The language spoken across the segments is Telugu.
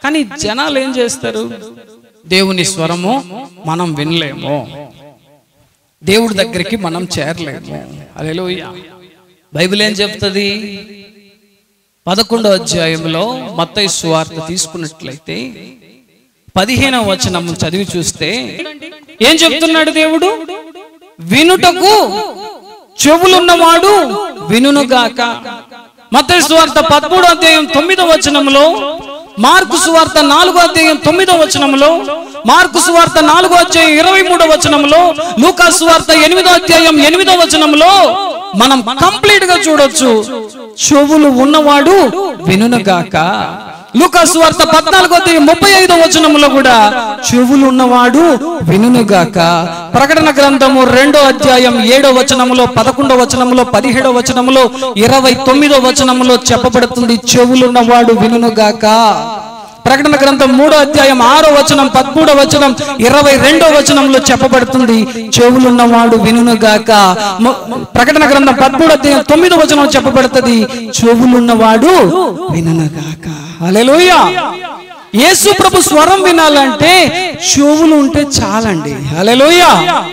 కానీ జనాలు ఏం చేస్తారు దేవుని స్వరము మనం వినలేము దేవుడి దగ్గరికి మనం చేరలేము హల్లెలూయా బైబిల్ ఏం చెప్తుంది పదకొండో అధ్యాయంలో మత్తయి సువార్త తీసుకున్నట్లయితే పదిహేనవ వచనం చదివి చూస్తే ఏం చెప్తున్నాడు దేవుడు వినుటకు చెవులున్నవాడు వినుగాక మత్తయి సువార్త పదమూడో అధ్యాయం తొమ్మిదో వచనంలో మార్కు సువార్త నాలుగో అధ్యాయం తొమ్మిదో వచనంలో మార్కు సువార్త నాలుగో అధ్యాయం ఇరవై మూడో వచనంలో లూకా సువార్త ఎనిమిదో అధ్యాయం ఎనిమిదో వచనంలో మనం కంప్లీట్ గా చూడొచ్చు చెవులు ఉన్నవాడు వినుగాక లూకాసు వార్త పద్నాలుగో అధ్యాయం ముప్పై ఐదో వచనములో కూడా చెవులు ఉన్నవాడు వినుగాక ప్రకటన గ్రంథము రెండో అధ్యాయం ఏడో వచనములో పదకొండో వచనములో పదిహేడో వచనములో ఇరవై తొమ్మిదో వచనములో చెప్పబడుతుంది చెవులున్నవాడు వినుగాక ప్రకటన గ్రంథం మూడో అధ్యాయం ఆరో వచనం పదమూడో వచనం ఇరవై రెండో వచనంలో చెప్పబడుతుంది చెవులున్నవాడు వినుగాక మ- ప్రకటన గ్రంథం పదమూడో అధ్యాయం తొమ్మిదో వచనం చెప్పబడుతుంది చెవులున్నవాడు వినుగాక హల్లెలూయా యేసు ప్రభు స్వరం వినాలంటే చెవులు ఉంటే చాలండి హల్లెలూయా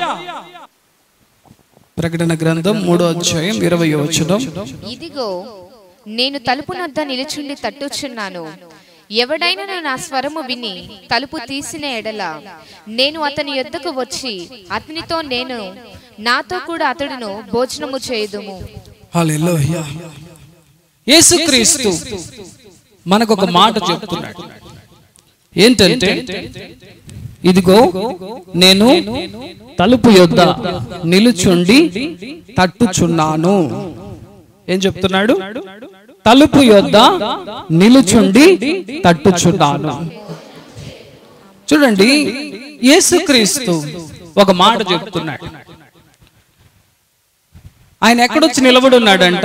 ప్రకటన గ్రంథం మూడో అధ్యాయం ఇరవై వచనం ఇదిగో నేను తలుపు నద్ద నిలుచుండి తట్టుచున్నాను ఎవడైనా నా స్వరము విని తలుపు తీసిన ఎడల నేను అతని యొద్దకు వచ్చి అతనితో నేను నాతో కూడా అతడును భోజనము చేయుదుము హల్లెలూయా యేసుక్రీస్తు మనకు ఒక మాట చెప్తున్నాడు ఏంటంటే ఇదిగో నేను తలుపు యొద్ద నిలుచుండి తట్టుచున్నాను ఏం చెప్తున్నాడు తలుపు యొద్ద నిలుచుండి తట్టుచున్నాను చూడండి యేసుక్రీస్తు ఒక మాట చెప్తున్నాడు ఆయన ఎక్కడొచ్చి నిలబడి ఉన్నాడంట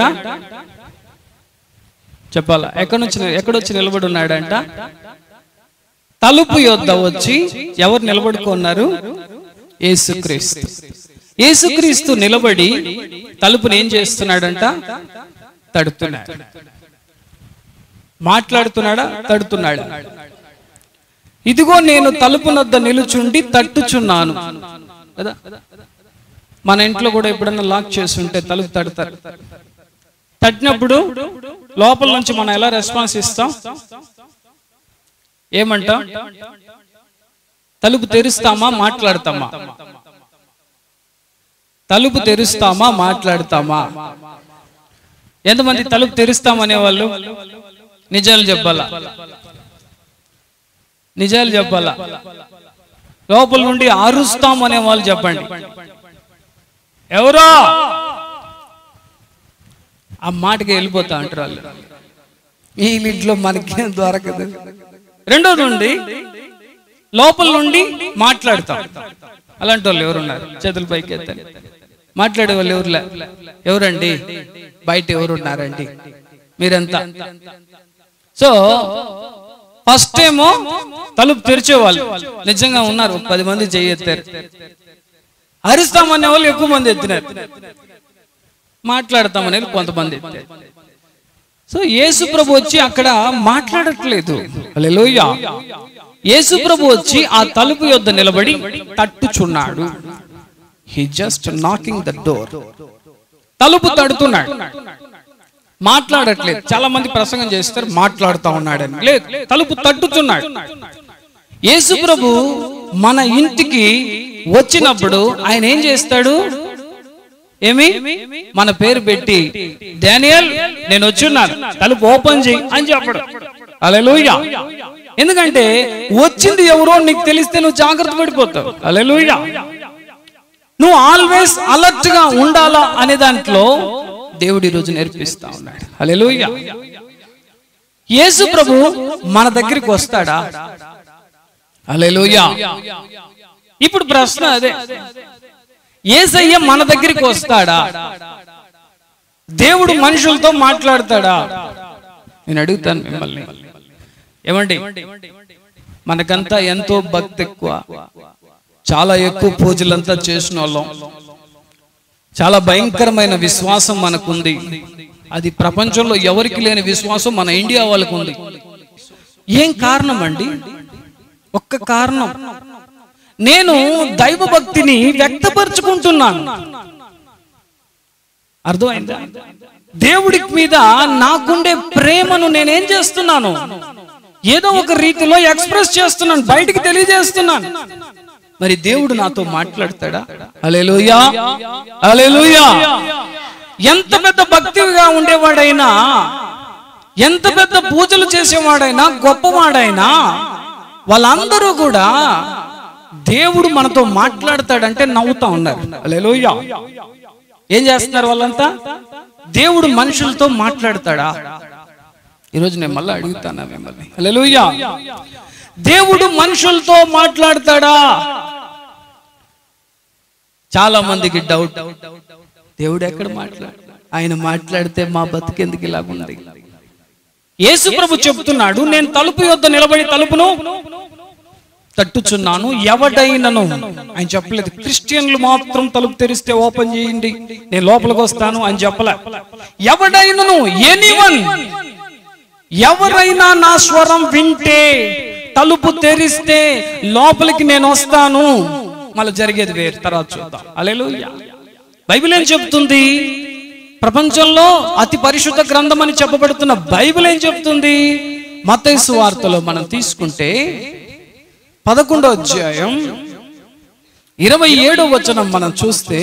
చెప్పాలా ఎక్కడొచ్చి ఎక్కడొచ్చి నిలబడి ఉన్నాడంట తలుపు యొద్ద వచ్చి ఎవరు నిలబడుకున్నారు యేసుక్రీస్తు యేసుక్రీస్తు నిలబడి తలుపుని ఏం చేస్తున్నాడంట తడుతున్నాడు మాట్లాడుతున్నాడా తడుతున్నాడా ఇదిగో నేను తలుపు నద్ద నిలుచుండి తట్టుచున్నాను కదా మన ఇంట్లో కూడా ఎప్పుడన్నా లాక్ చేసి ఉంటే తలుపు తడతారు తట్టినప్పుడు లోపల నుంచి మనం ఎలా రెస్పాన్స్ ఇస్తాం ఏమంటాం తలుపు తెరుస్తామా మాట్లాడతామా తలుపు తెరుస్తామా మాట్లాడతామా ఎంతమంది తలుపు తెరుస్తామనే వాళ్ళు నిజాలు చెప్పాలా నిజాలు చెప్పాలా లోపల నుండి అరుస్తాం అనే వాళ్ళు చెప్పండి ఎవరో ఆ మాటకి వెళ్ళిపోతా అంటారు వాళ్ళు ఈ ఇంట్లో మనకేం దొరకదు రెండోది నుండి లోపల నుండి మాట్లాడతాం అలాంటి వాళ్ళు ఎవరున్నారు చేతులు పైకి ఎత్తాలి మాట్లాడే వాళ్ళు ఎవరులే ఎవరండి బయట ఎవరున్నారండి మీరంతా సో ఫస్ట్ ఏమో తలుపు తెరిచేవాళ్ళు నిజంగా ఉన్నారు ఒక పది మంది చెయ్యెత్తారు అరుస్తామనే వాళ్ళు ఎక్కువ మంది ఎత్తినారు మాట్లాడతామనే వాళ్ళు కొంతమంది ఎత్తారు సో యేసు ప్రభు వచ్చి అక్కడ మాట్లాడట్లేదు హల్లెలూయా యేసు ప్రభు వచ్చి ఆ తలుపు యొద్ద నిలబడి తట్టుచున్నాడు he just knocking the door తలుపు తడుతున్నాడు మాట్లాడట్లేదు చాలా మంది ప్రసంగం చేస్తారు మాట్లాడుతా ఉన్నాడని లేదు తలుపు తట్టుతున్నాడు యేసు ప్రభు మన ఇంటికి వచ్చినప్పుడు ఆయన ఏం చేస్తాడు ఏమి మన పేరు పెట్టి డానియల్ నేను వచ్చున్నాను తలుపు ఓపెన్ చేయి అని చెప్పడు అలెలుయ్య ఎందుకంటే వచ్చింది ఎవరో నీకు తెలిస్తే నువ్వు జాగ్రత్త పడిపోతావు అలెలుయ్య నువ్వు ఆల్వేస్ అలర్ట్ గా ఉండాలా అనే దాంట్లో దేవుడి రోజు నేర్పిస్తా ఉన్నాడు హల్లెలూయా యేసు ప్రభు మన దగ్గరికి వస్తాడా హల్లెలూయా ఇప్పుడు ప్రశ్న అదే ఏసయ్య మన దగ్గరికి వస్తాడా దేవుడు మనుషులతో మాట్లాడతాడా నేను అడుగుతాను మిమ్మల్ని ఏమండి మనకంతా ఎంతో భక్తి ఎక్కువ చాలా ఎక్కువ పూజలంతా చేసిన వాళ్ళం చాలా భయంకరమైన విశ్వాసం మనకుంది అది ప్రపంచంలో ఎవరికి లేని విశ్వాసం మన ఇండియా వాళ్ళకు ఉంది ఏం కారణం అండి ఒక్క కారణం నేను దైవ భక్తిని వ్యక్తపరుచుకుంటున్నాను అర్థమైందా దేవుడి మీద నాకుండే ప్రేమను నేనేం చేస్తున్నాను ఏదో ఒక రీతిలో ఎక్స్ప్రెస్ చేస్తున్నాను బయటికి తెలియజేస్తున్నాను మరి దేవుడు నాతో మాట్లాడతాడా అలెలుయా అలెలుయా ఎంత పెద్ద భక్తిగా ఉండేవాడైనా ఎంత పెద్ద పూజలు చేసేవాడైనా గొప్పవాడైనా వాళ్ళందరూ కూడా దేవుడు మనతో మాట్లాడతాడంటే నవ్వుతా ఉన్నారు అలెలుయా ఏం చేస్తున్నారు వాళ్ళంతా దేవుడు మనుషులతో మాట్లాడతాడా ఈరోజు నేను మళ్ళీ అడుగుతానా మిమ్మల్ని హల్లెలూయా దేవుడు మనుషులతో మాట్లాడతాడా చాలా మందికి డౌట్ దేవుడు ఎక్కడ మాట్లాడు ఆయన మాట్లాడితే మా బతికెందుకు ఇలాగుంది యేసు ప్రభు చెప్తున్నాడు నేను తలుపు యొద్ద నిలబడి తలుపును తట్టుచున్నాను ఎవడైనను ఆయన చెప్పలేదు క్రిస్టియన్లు మాత్రం తలుపు తెరిస్తే ఓపెన్ చేయండి నేను లోపలికి వస్తాను అని చెప్పలే ఎవడైనను ఎనీవన్ ఎవరైనా నా స్వరం వింటే తలుపు తెరిస్తే లోపలికి నేను వస్తాను మళ్ళీ జరిగేది వేరు తర్వాత చూద్దాం అలెలుయ్యా బైబిల్ ఏం చెప్తుంది ప్రపంచంలో అతి పరిశుద్ధ గ్రంథం అని చెప్పబడుతున్న బైబిల్ ఏం చెప్తుంది మతైసు వార్తలో మనం తీసుకుంటే పదకొండో అధ్యాయం ఇరవై ఏడో వచనం మనం చూస్తే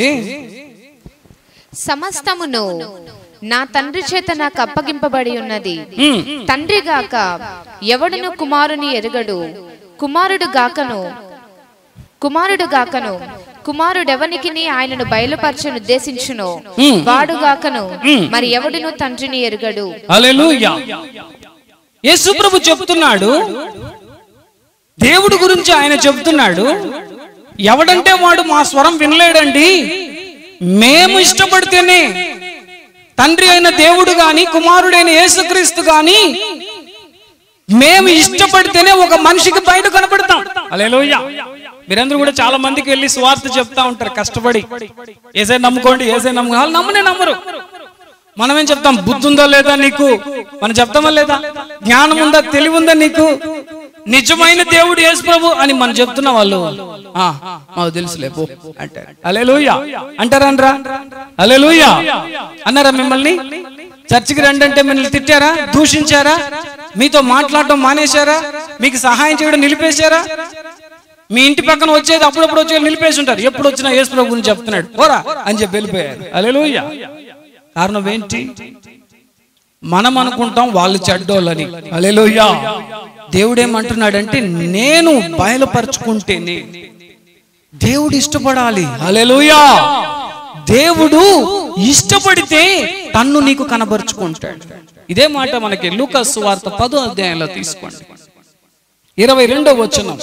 సమస్తమును నా తండ్రి చేత నాకు అప్పగింపబడి ఉన్నది హ్మ్, తండ్రి గాక ఎవడును కుమారుని ఎరుగడు కుమారుడు గాకను కుమారుడు గాకను కుమారుడెవనికి ఆయనను బయలుపరచను ఉద్దేశించును హ్మ్. వాడు గాకను హ్మ్. మరి ఎవడును తండ్రిని ఎరుగడు హల్లెలూయా యేసు ప్రభు చెప్తున్నాడు దేవుడు గురించి ఆయన చెప్తున్నాడు ఎవడంటే వాడు మా స్వరం వినలేడండి మేము ఇష్టపడితేనే తండ్రి అయిన దేవుడు గాని కుమారుడైన యేసుక్రీస్తు గాని మేము ఇష్టపడితేనే ఒక మనిషికి బయట కనపడతాం అలేలోయ మీరందరూ కూడా చాలా మందికి వెళ్ళి స్వార్థ చెప్తా ఉంటారు కష్టపడి ఏసే నమ్ముకోండి ఏసే నమ్ము వాళ్ళు నమ్మనే నమ్మరు మనం ఏం చెప్తాం బుద్ధి ఉందా లేదా నీకు మనం చెప్తామా లేదా జ్ఞానం ఉందా తెలివి ఉందా నీకు నిజమైన దేవుడు యేసు ప్రభు అని మనం చెప్తున్న వాళ్ళు ఆ, మాకు తెలుసులే పో అంటారు అలెలుయ్యా అంటారనరా అలెలుయ్యా అన్నారా మిమ్మల్ని చర్చికి రండి అంటే మిమ్మల్ని తిట్టారా దూషించారా మీతో మాట్లాడటం మానేశారా మీకు సహాయం చేయడం నిలిపేశారా మీ ఇంటి పక్కన వచ్చేది అప్పుడప్పుడు వచ్చేది నిలిపేసి ఉంటారు ఎప్పుడు వచ్చినా యేసు ప్రభు గురించి చెప్తున్నాడు పోరా అని చెప్పి వెళ్ళిపోయారు అలెలుయ్యా కారణం ఏంటి మనం అనుకుంటాం వాళ్ళు చెడ్డోళ్ళని అలెలుయ్యా దేవుడు ఏమంటున్నాడంటే నేను బయలుపరుచుకుంటేనే దేవుడు ఇష్టపడాలి అలెలుయా దేవుడు ఇష్టపడితే తన్ను నీకు కనబరుచుకుంటాడు ఇదే మాట మనకి లూకస్ వార్త పదో అధ్యాయంలో తీసుకోండి ఇరవై రెండో వచనం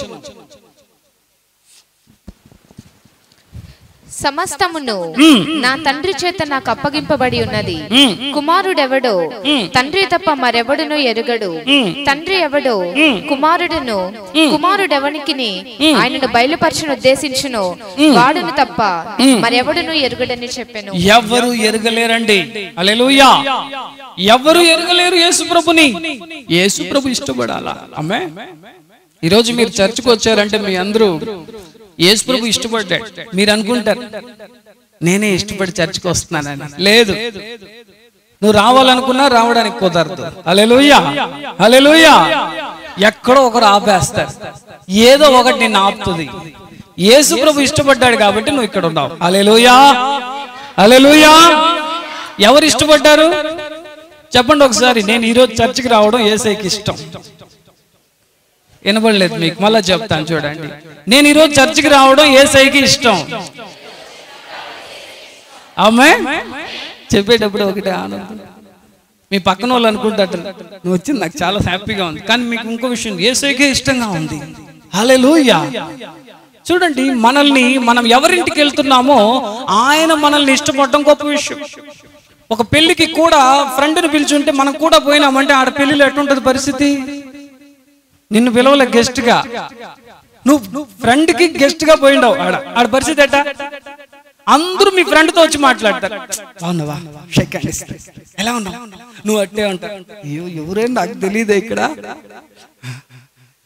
సమస్తమును నా తండ్రి చేత నాకు అప్పగింపబడి ఉన్నది మ్మ్. కుమారుడెవడో తండ్రి తప్ప మరెవడును ఎరుగడు తండ్రి ఎవడో కుమారుడును కుమారుడెవనికి ఆయనను బయలుపరచను ఉద్దేశించును వాడును తప్ప మరెవడును ఎరుగడని చెప్పాను ఎవరు ఎరగలేరండి అలెలుయా ఎవరు ఎరగలేరు యేసు ప్రభుని యేసు ప్రభు ఇష్టపడాలా అమ్మే ఈరోజు మీరు చర్చకు వచ్చారంటే మీ అందరూ యేసు ప్రభు ఇష్టపడ్డాడు మీరు అనుకుంటారు నేనే ఇష్టపడి చర్చకు వస్తున్నానని లేదు నువ్వు రావాలనుకున్నా రావడానికి కుదరదు అలెలుయ్యా అలెలుయ్యా ఎక్కడో ఒకరు ఆపేస్తారు ఏదో ఒకటి నిన్ను ఆపుతుంది యేసు ప్రభు ఇష్టపడ్డాడు కాబట్టి నువ్వు ఇక్కడ ఉన్నావు అలెలుయా అలెలుయా ఎవరు ఇష్టపడ్డారు చెప్పండి ఒకసారి నేను ఈరోజు చర్చికి రావడం ఏసైకి ఇష్టం వినబడలేదు మీకు మళ్ళా చెప్తాను చూడండి నేను ఈరోజు చర్చికి రావడం ఏసైకి ఇష్టం ఆమె చెప్పేటప్పుడు ఒకటే ఆనందం మీ పక్కన వాళ్ళు అనుకుంటారు నువ్వు వచ్చింది నాకు చాలా హ్యాపీగా ఉంది కానీ మీకు ఇంకో విషయం ఏసైకే ఇష్టంగా ఉంది హల్లెలూయా చూడండి మనల్ని మనం ఎవరింటికి వెళ్తున్నామో ఆయన మనల్ని ఇష్టపడడం గొప్ప విషయం ఒక పెళ్లికి కూడా ఫ్రెండ్ని పిలిచుంటే మనం కూడా పోయినామంటే ఆడ పెళ్లిలో ఎట్లుంటది పరిస్థితి నిన్ను పిలవలే గెస్ట్ గా నువ్వు ఫ్రెండ్ కి గెస్ట్ గా పోయిండవు ఆడ ఆడ పరిస్థితి ఎట్టా అందరూ మీ ఫ్రెండ్ తో వచ్చి మాట్లాడతారు బాగున్నావా షేక్ హ్యాండ్ ఇస్తా. ఎలా ఉన్నావు నువ్వు అట్టే ఉంటావు అయ్యో ఎవరైనా నాకు తెలియదు ఇక్కడ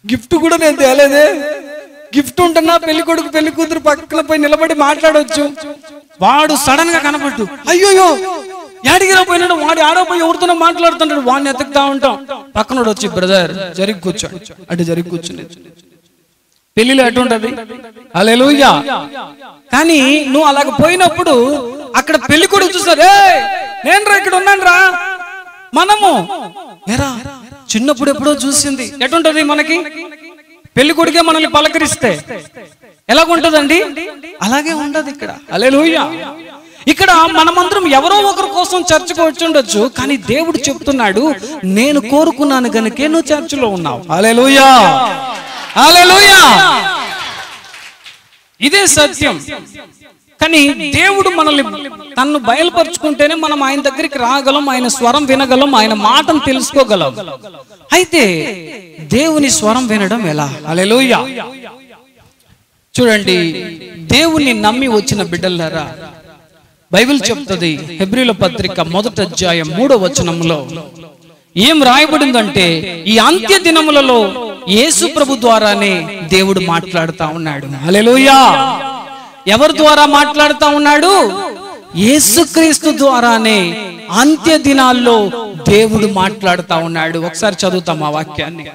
గిఫ్ట్ కూడా నేను తేలేదే గిఫ్ట్ ఉంటున్నా పెళ్లి కొడుకు పెళ్లి కూతురు పక్కన పోయి నిలబడి మాట్లాడవచ్చు వాడు సడన్ గా కనపడ్డు అయ్యోయ్యో యాడిగిరా పోయినాడు వాడి ఆడో పోయి ఎవరితోనో మాట్లాడుతుంటాడు వాడిని ఎత్తుకుతా ఉంటాం పక్కనోడు వచ్చి బ్రదర్ జరిగి కూర్చోండి అటు జరిగి కూర్చుని పెళ్లిలో ఎటు ఉంటది అలెలుయ్యా కానీ నువ్వు అలాగ పోయినప్పుడు అక్కడ పెళ్లి కొడుకు చూస్తారు "ఏయ్, నేను రా ఇక్కడ ఉన్నాను రా మనము ఎరా చిన్నప్పుడు ఎప్పుడో చూసింది ఎటుంటది మనకి పెళ్లి కొడుకే మనల్ని పలకరిస్తే ఎలాగుంటదండి అలాగే ఉండదు ఇక్కడ అలెలుయ్యా ఇక్కడ మనమందరం ఎవరో ఒకరి కోసం చర్చకు వచ్చి ఉండొచ్చు కానీ దేవుడు చెప్తున్నాడు నేను కోరుకున్నాను గనుకే నువ్వు చర్చిలో ఉన్నావు అలెలుయ్యా అలెలుయ్యా ఇదే సత్యం కానీ దేవుడు మనల్ని తన్ను బయలుపరుచుకుంటేనే మనం ఆయన దగ్గరికి రాగలం ఆయన స్వరం వినగలం ఆయన మాటను తెలుసుకోగలం అయితే దేవుని స్వరం వినడం ఎలా అలెలుయ్యా చూడండి దేవుణ్ణి నమ్మి వచ్చిన బిడ్డలారా బైబిల్ చెప్తుంది హెబ్రిల పత్రిక మొదటి అధ్యాయం మూడో వచనంలో ఏం రాయబడిందంటే ఈ అంత్య దినములలో యేసు ప్రభు ద్వారానే దేవుడు మాట్లాడుతా ఉన్నాడు హల్లెలూయా ఎవరి ద్వారా మాట్లాడుతా ఉన్నాడు యేసుక్రీస్తు ద్వారానే అంత్య దినాల్లో దేవుడు మాట్లాడుతా ఉన్నాడు ఒకసారి చదువుతాం ఆ వాక్యాన్ని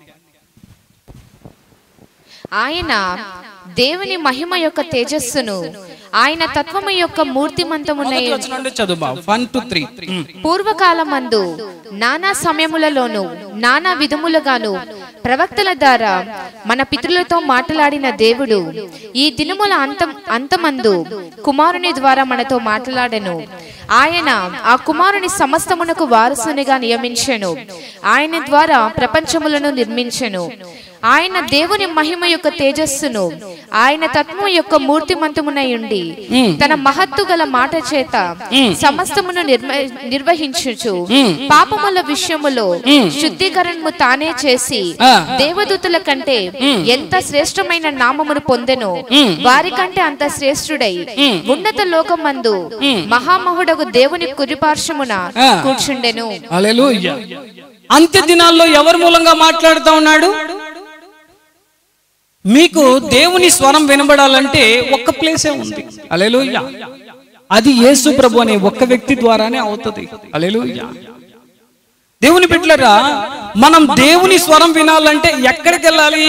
ఆయన దేవుని మహిమ యొక్క తేజస్సును ఆయన తత్వము యొక్క మూర్తిమంతమున మొదటి వచనం నుండి చదువు వన్ టు త్రీ పూర్వకాలమందు నానా సమయములలోను నానా విధములుగాను ప్రవక్తల ద్వారా మన పితరులతో మాట్లాడిన దేవుడు ఈ దినముల అంతం అంతమందు కుమారుని ద్వారా మనతో మాట్లాడెను ఆయన ఆ కుమారుని సమస్తమునకు వారసునిగా నియమించెను ఆయన ద్వారా ప్రపంచములను నిర్మించెను ఆయన దేవుని మహిమ యొక్క తేజస్సును ఆయన తత్వము యొక్క మూర్తిమంతమునై ఉండి తన మహత్తు గల మాట చేత సమస్తమును నిర్మ- నిర్వహించుచు పాపముల విషయములో శుద్ధీకరణము తానే చేసి ఆ. దేవదూతల కంటే ఎంత శ్రేష్టమైన నామమును పొందెను వారి కంటే అంత శ్రేష్ఠుడై ఉన్నత లోకమందు మహామహుడగు దేవుని కురిపార్శ్వమున ఆ. కూర్చుండెను హల్లెలూయా అంత్య దినాల్లో ఎవరి మూలంగా మాట్లాడుతా ఉన్నాడు మీకు దేవుని స్వరం వినబడాలంటే ఒక్క ప్లేసే ఉంది అలెలుయ్య అది యేసు ప్రభు అనే ఒక్క వ్యక్తి ద్వారానే అవుతుంది అలెలుయ్య దేవుని బిడ్డలరా మనం దేవుని స్వరం వినాలంటే ఎక్కడికి వెళ్ళాలి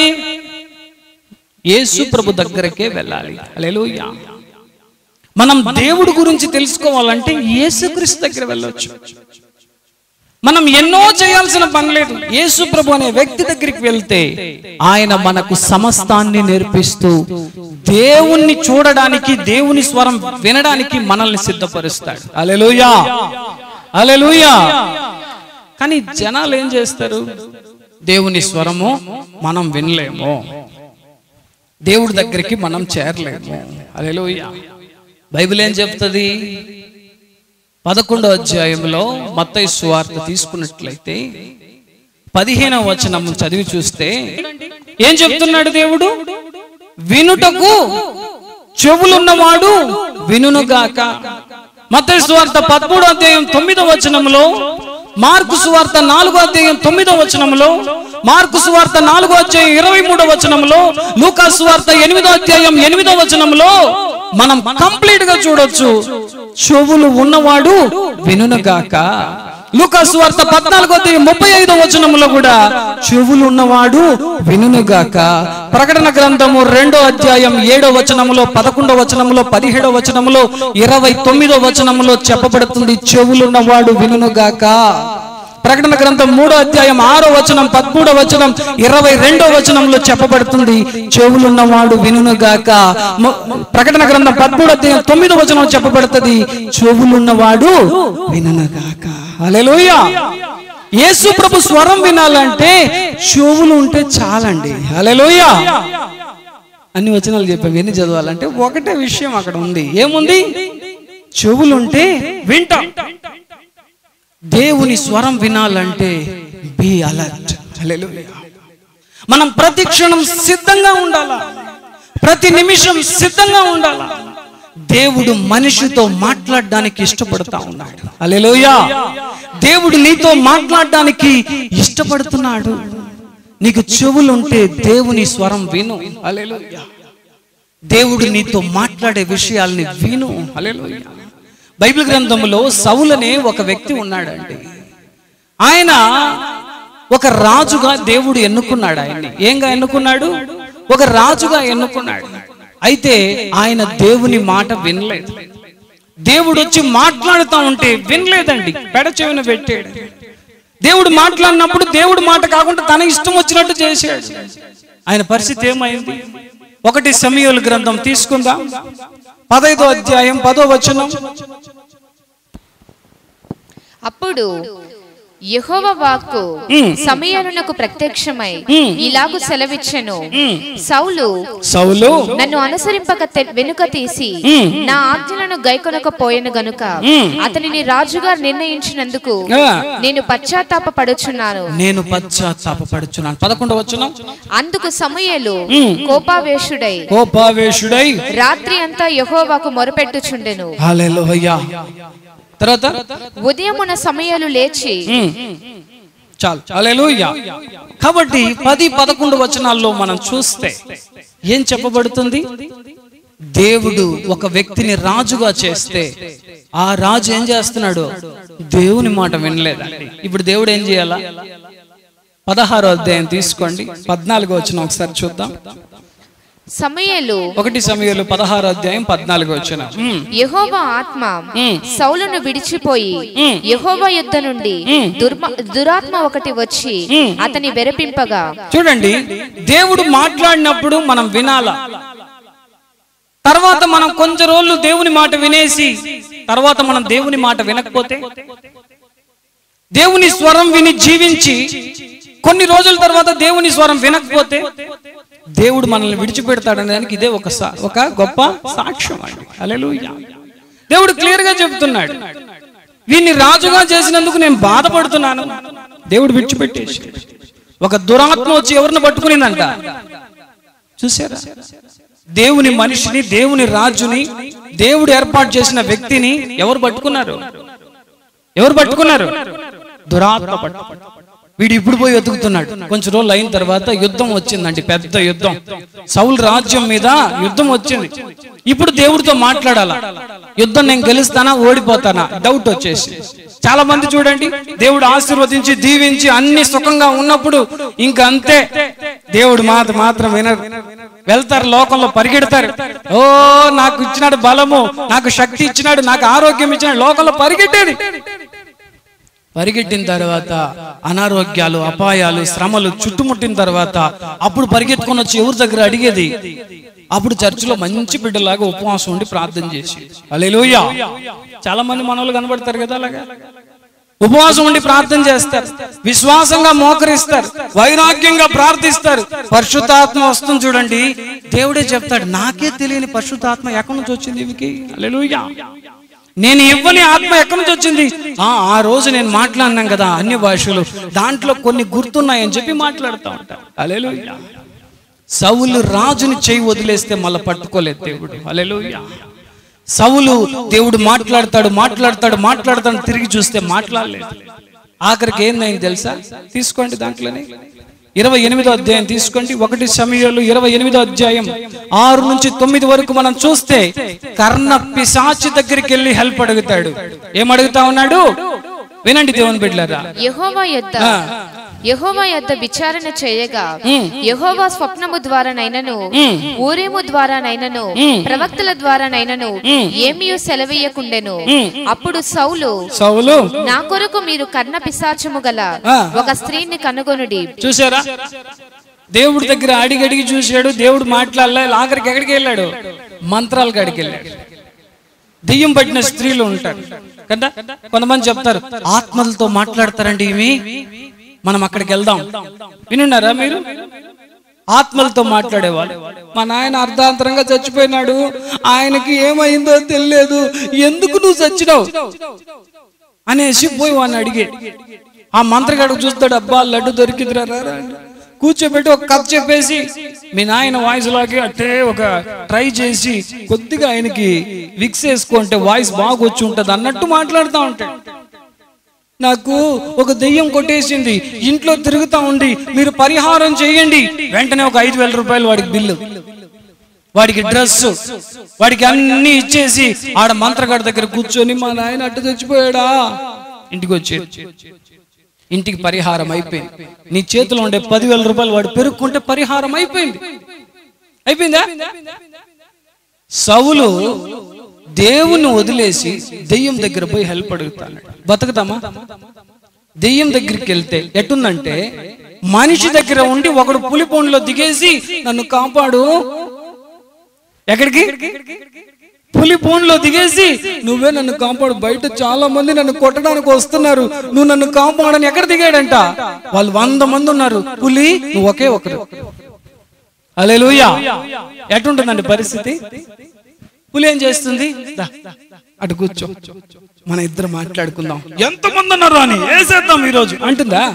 యేసు ప్రభు దగ్గరకే వెళ్ళాలి అలెలుయ్య మనం దేవుడి గురించి తెలుసుకోవాలంటే యేసుక్రీస్తు దగ్గర వెళ్ళొచ్చు మనం ఎన్నో చేయాల్సిన పని లేదు యేసు ప్రభు అనే వ్యక్తి దగ్గరికి వెళ్తే ఆయన మనకు సమస్తాన్ని నేర్పిస్తూ దేవుణ్ణి చూడడానికి దేవుని స్వరం వినడానికి మనల్ని సిద్ధపరుస్తాడు అలెలుయా అలెలుయా కానీ జనాలు ఏం చేస్తారు దేవుని స్వరము మనం వినలేము దేవుడి దగ్గరికి మనం చేరలేము అలెలుయా బైబిల్ ఏం చెప్తుంది పదకొండో అధ్యాయంలో మత్తయి సువార్త తీసుకున్నట్లయితే పదిహేనవ వచనం చదివి చూస్తే ఏం చెప్తున్నాడు దేవుడు వినుటకు చెవులున్నవాడు వినుగాక మత్తయి సువార్త పదమూడో అధ్యాయం తొమ్మిదో వచనంలో మార్కు సువార్త నాలుగో అధ్యాయం తొమ్మిదో వచనంలో మార్కు సువార్త నాలుగో అధ్యాయం ఇరవై మూడో వచనంలో లూకా సువార్త ఎనిమిదో అధ్యాయం ఎనిమిదో వచనంలో మనం కంప్లీట్ గా చూడొచ్చు చెవులు ఉన్నవాడు వినుగాక లూకాసు వార్త పద్నాలుగో తేదీ ముప్పై ఐదో వచనములో కూడా చెవులు ఉన్నవాడు వినుగాక ప్రకటన గ్రంథము రెండో అధ్యాయం ఏడో వచనములో పదకొండో వచనములో పదిహేడో వచనములో ఇరవై తొమ్మిదో వచనములో చెప్పబడుతుంది చెవులున్నవాడు వినుగాక ప్రకటన గ్రంథం మూడో అధ్యాయం ఆరో వచనం పదమూడో వచనం ఇరవై రెండో వచనంలో చెప్పబడుతుంది చెవులున్నవాడు వినుగాక మ- ప్రకటన గ్రంథం పదమూడో అధ్యాయం తొమ్మిదో వచనం చెప్పబడుతుంది చెవులున్నవాడు వినుగాక హల్లెలూయా యేసు ప్రభు స్వరం వినాలంటే చెవులు ఉంటే చాలండి హల్లెలూయా అన్ని వచనాలు చెప్పాం ఎన్ని చదవాలంటే ఒకటే విషయం అక్కడ ఉంది ఏముంది చెవులుంటే వింటాం దేవుని స్వరం వినాలంటే బి అలర్ట్ మనం ప్రతి క్షణం సిద్ధంగా ఉండాలా ప్రతి నిమిషం సిద్ధంగా ఉండాలా దేవుడు మనిషితో మాట్లాడడానికి ఇష్టపడతా ఉన్నాడు అలెలోయా దేవుడు నీతో మాట్లాడడానికి ఇష్టపడుతున్నాడు నీకు చెవులుంటే దేవుని స్వరం విను హల్లెలూయా దేవుడు నీతో మాట్లాడే విషయాల్ని విను హల్లెలూయా బైబిల్ గ్రంథంలో సౌలనే ఒక వ్యక్తి ఉన్నాడండి ఆయన ఒక రాజుగా దేవుడు ఎన్నుకున్నాడు ఆయన్ని ఏంగా ఎన్నుకున్నాడు ఒక రాజుగా ఎన్నుకున్నాడు అయితే ఆయన దేవుని మాట వినలేదు దేవుడు వచ్చి మాట్లాడుతూ ఉంటే వినలేదండి పెడ చెవిన పెట్టాడు దేవుడు మాట్లాడినప్పుడు దేవుడు మాట కాకుండా తన ఇష్టం వచ్చినట్టు చేశాడు ఆయన పరిస్థితి ఏమైంది ఒకటి సమయలు గ్రంథం తీసుకుందాం పదైదో అధ్యాయం పదో వచనం అప్పుడు యెహోవా వాక్కు ఉమ్. సమయనునకు ప్రత్యక్షమై ఉమ్. ఇలాగు సెలవిచ్చెను ఉమ్. సౌలు సౌలు నన్ను అనుసరింపక తె- వెనుక తీసి ఉమ్. నా ఆజ్ఞలను గైకొనకపోయెను గనుక ఉమ్. అతనిని రాజుగా నిర్ణయించినందుకు ఆ. నేను పశ్చాత్తాప పడుచున్నాను నేను పశ్చాత్తాపడుచున్నాను పదకొండవ వచనం అందుకు సమయలు ఉమ్. కోపావేశుడై కోపావేశుడై రాత్రి అంతా యెహోవాకు మొరపెట్టుచుండెను హల్లెలూయా తర్వాత ఉదయమున సమయాలు లేచి ఉమ్. చాలు హల్లెలూయా కాబట్టి పది పదకొండు వచనాల్లో మనం చూస్తే ఏం చెప్పబడుతుంది దేవుడు ఒక వ్యక్తిని రాజుగా చేస్తే ఆ రాజు ఏం చేస్తున్నాడు దేవుని మాట వినలేదండి ఇప్పుడు దేవుడు ఏం చేయాలా పదహారో అధ్యాయం తీసుకోండి పద్నాలుగో వచ్చిన ఒకసారి చూద్దాం సమయలు ఒకటి సమయంలో పదహారో అధ్యాయం పద్నాలుగో వచ్చిన యెహోవా ఆత్మ ఉమ్. సౌలును విడిచిపోయి ఉమ్. యెహోవా యుద్ధ నుండి ఉమ్. దుర్మ దురాత్మ ఒకటి వచ్చి ఉమ్. అతని వెరపింపగా చూడండి దేవుడు మాట్లాడినప్పుడు మనం వినాలా తర్వాత మనం కొంచెం రోజులు దేవుని మాట వినేసి తర్వాత మనం దేవుని మాట వినకపోతే దేవుని స్వరం విని జీవించి కొన్ని రోజుల తర్వాత దేవుని స్వరం వినకపోతే దేవుడు మనల్ని విడిచిపెడతాడనే దానికి ఇదే ఒక సా- ఒక గొప్ప సాక్ష్యం అండి హల్లెలూయా దేవుడు క్లియర్ గా చెప్తున్నాడు వీన్ని రాజుగా చేసినందుకు నేను బాధపడుతున్నాను దేవుడు విడిచిపెట్టేసి ఒక దురాత్మ వచ్చి ఎవరిని పట్టుకునిందంట చూసారా దేవుని మనిషిని దేవుని రాజుని దేవుడు ఏర్పాటు చేసిన వ్యక్తిని ఎవరు పట్టుకున్నారు ఎవరు పట్టుకున్నారు దురాత్మ పట్టు వీడు ఇప్పుడు పోయి వెతుకుతున్నాడు కొంచెం రోజులు అయిన తర్వాత యుద్ధం వచ్చిందండి పెద్ద యుద్ధం సౌల్ రాజ్యం మీద యుద్ధం వచ్చింది ఇప్పుడు దేవుడితో మాట్లాడాలా యుద్ధం నేను గెలుస్తానా ఓడిపోతానా డౌట్ వచ్చేసి చాలా మంది చూడండి దేవుడు ఆశీర్వదించి దీవించి అన్ని సుఖంగా ఉన్నప్పుడు ఇంకా అంతే దేవుడు మాట మాత్రం వినరు వెళ్తారు లోకంలో పరిగెడతారు ఓ నాకు ఇచ్చినాడు బలము నాకు శక్తి ఇచ్చినాడు నాకు ఆరోగ్యం ఇచ్చినాడు లోకంలో పరిగెట్టేది పరిగెట్టిన తర్వాత అనారోగ్యాలు అపాయాలు శ్రమలు చుట్టుముట్టిన తర్వాత అప్పుడు పరిగెత్తుకొని వచ్చి ఎవరి దగ్గర అడిగేది అప్పుడు చర్చిలో మంచి బిడ్డలాగా ఉపవాసం ఉండి ప్రార్థన చేసి అలెలుయా చాలా మంది మనోళ్ళు కనబడతారు కదా అలాగా ఉపవాసం ఉండి ప్రార్థన చేస్తారు విశ్వాసంగా మోకరిస్తారు వైరాగ్యంగా ప్రార్థిస్తారు పరిశుద్ధాత్మ వస్తుంది చూడండి దేవుడే చెప్తాడు నాకే తెలియని పరిశుద్ధాత్మ ఎక్కడి నుంచి వచ్చింది ఇవికి అలెలుయా నేను ఇవ్వని ఆత్మ ఎక్కడి నుంచి వచ్చింది ఆ ఆ రోజు నేను మాట్లాడినాం కదా అన్య భాషలు దాంట్లో కొన్ని గుర్తున్నాయని చెప్పి మాట్లాడుతూ ఉంటారు అలెలుయా సౌలు రాజుని చేయి వదిలేస్తే మళ్ళీ పట్టుకోలేదు దేవుడు అలెలుయా సౌలు దేవుడు మాట్లాడతాడు మాట్లాడతాడు మాట్లాడతాడు తిరిగి చూస్తే మాట్లాడలేదు ఆఖరికి ఏందైంది తెలుసా తీసుకోండి దాంట్లోనే ఇరవై ఎనిమిదో అధ్యాయం తీసుకోండి ఒకటి సమయంలో ఇరవై ఎనిమిదో అధ్యాయం ఆరు నుంచి తొమ్మిది వరకు మనం చూస్తే కర్ణ పిశాచి దగ్గరికి వెళ్ళి హెల్ప్ అడుగుతాడు ఏం అడుగుతా ఉన్నాడు వినండి దేవుని బిడ్డలారా యెహోవా యొద్ద ఆ. యెహోవా యొద్ద విచారణ చేయగా ఉమ్. యెహోవా స్వప్నము ద్వారానైనను ఉమ్. ఊరేము ద్వారానైనను ఉమ్. ప్రవక్తల ద్వారానైనను ఉమ్. ఏమీయూ సెలవీయకుండెను ఉమ్. అప్పుడు సౌలు సౌలు నా కొరకు మీరు కర్ణ పిశాచము గల ఆ. ఒక స్త్రీని కనుగొనుడి చూసారా దేవుడి దగ్గర అడిగి అడిగి చూశాడు దేవుడు మాట్లాడలే ఆఖరికి ఎక్కడికి వెళ్ళాడు మంత్రాల కాడికి వెళ్ళాడు దెయ్యం పట్టిన స్త్రీలు ఉంటారు కదా కొంతమంది చెప్తారు ఆత్మలతో మాట్లాడతారండి ఇవి మనం అక్కడికి వెళ్దాం వినున్నారా మీరు ఆత్మలతో మాట్లాడేవాళ్ళు మా నాయన అర్ధాంతరంగా చచ్చిపోయినాడు ఆయనకి ఏమైందో తెలియలేదు ఎందుకు నువ్వు చచ్చినావు అనేసి పోయి వాడిని అడిగే ఆ మంత్రగాడు చూస్తాడు అబ్బా లడ్డు దొరికిందిరా రా రా అని. కూర్చోబెట్టి ఒక కథ చెప్పేసి మీ నాయన వాయిస్ లాగే అట్టే ఒక ట్రై చేసి కొద్దిగా ఆయనకి విక్స్ వేసుకుంటే వాయిస్ బాగా వచ్చి ఉంటది అన్నట్టు మాట్లాడుతూ ఉంటాడు నాకు ఒక దెయ్యం కొట్టేసింది ఇంట్లో తిరుగుతా ఉంది మీరు పరిహారం చేయండి వెంటనే ఒక ఐదు వేల రూపాయలు వాడికి బిల్లు వాడికి డ్రెస్ వాడికి అన్ని ఇచ్చేసి ఆడ మంత్రగాడి దగ్గర కూర్చొని మా నాయన అట్టు చచ్చిపోయాడా ఇంటికి వచ్చి ఇంటికి పరిహారం అయిపోయింది నీ చేతిలో ఉండే పదివేల రూపాయలు వాడు పెరుక్కుంటే పరిహారం అయిపోయింది అయిపోయిందా సౌలు దేవుని వదిలేసి దెయ్యం దగ్గర పోయి హెల్ప్ అడుగుతాను బతుకుతామా దెయ్యం దగ్గరికి వెళ్తే ఎట్టుందంటే మనిషి దగ్గర ఉండి ఒకడు పులిపోన్లో దిగేసి నన్ను కాపాడు ఎక్కడికి పులి లో దిగేసి నువ్వే నన్ను కాపాడు బయట చాలా మంది నన్ను కొట్టడానికి వస్తున్నారు నువ్వు నన్ను కాపాడని ఎక్కడ దిగాడంట వాళ్ళు వంద మంది ఉన్నారు పులి నువ్వు ఒకే ఒకరు అలెలుయా ఎటుంటుందండి పరిస్థితి పులి ఏం చేస్తుంది దా, అటు కూర్చో మన ఇద్దరు మాట్లాడుకుందాం ఎంత మంది ఉన్నారు అని వేసేద్దాం ఈరోజు అంటుందా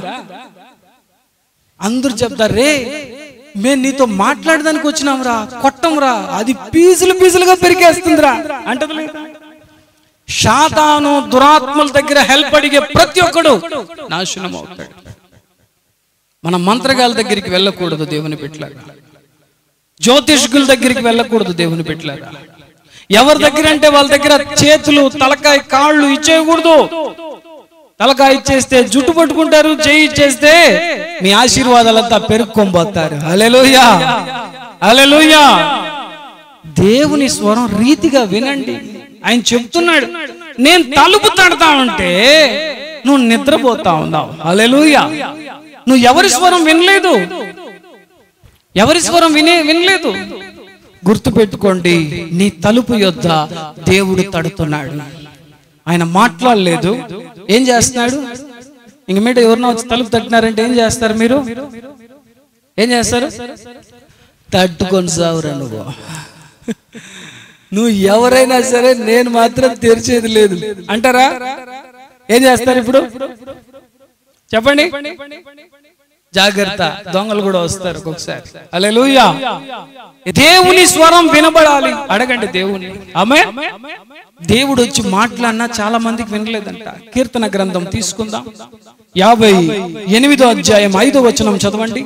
అందరూ చెప్తారు రే మేము నీతో మాట్లాడడానికి వచ్చినాంరా కొట్టంరా అది పీసులు పీసులుగా పెరిగేస్తుందిరా అంటది లేదా? శాతాను దురాత్మల దగ్గర హెల్ప్ అడిగే ప్రతి ఒక్కడు నాశనం అవుతాడు మన మంత్రగాల దగ్గరికి వెళ్ళకూడదు దేవుని పెట్టలాగా జ్యోతిష్కుల దగ్గరికి వెళ్ళకూడదు దేవుని పెట్టలాగా ఎవరి దగ్గర అంటే వాళ్ళ దగ్గర చేతులు తలకాయ కాళ్ళు ఇచ్చేయకూడదు తలకాయ ఇచ్చేస్తే జుట్టు పట్టుకుంటారు చేయి ఇచ్చేస్తే మీ ఆశీర్వాదాలంతా పెరుక్కొనిపోతారు అలెలుయా అలెలుయా దేవుని స్వరం రీతిగా వినండి ఆయన చెప్తున్నాడు నేను తలుపు తడతా ఉంటే నువ్వు నిద్రపోతా ఉన్నావు అలెలుయా నువ్వు ఎవరి స్వరం వినలేదు ఎవరి స్వరం వినే వినలేదు గుర్తు పెట్టుకోండి నీ తలుపు యొద్ద దేవుడు తడుతున్నాడు ఆయన మాట్లాడలేదు ఏం చేస్తున్నాడు ఇంక మీట ఎవరినో వచ్చి తలుపు తట్టినారంటే ఏం చేస్తారు మీరు ఏం చేస్తారు తట్టుకొని సావురా నువ్వు నువ్వు ఎవరైనా సరే నేను మాత్రం తెరిచేది లేదు అంటారా ఏం చేస్తారు ఇప్పుడు చెప్పండి జాగ్రత్త దొంగలు కూడా వస్తారు ఒక్కొక్కసారి అలెలుయా దేవుని స్వరం వినబడాలి అడగండి దేవుని ఆమె దేవుడు వచ్చి మాట్లాడినా చాలా మందికి వినలేదంట కీర్తన గ్రంథం తీసుకుందాం యాభై ఎనిమిదో అధ్యాయం ఐదో వచనం చదవండి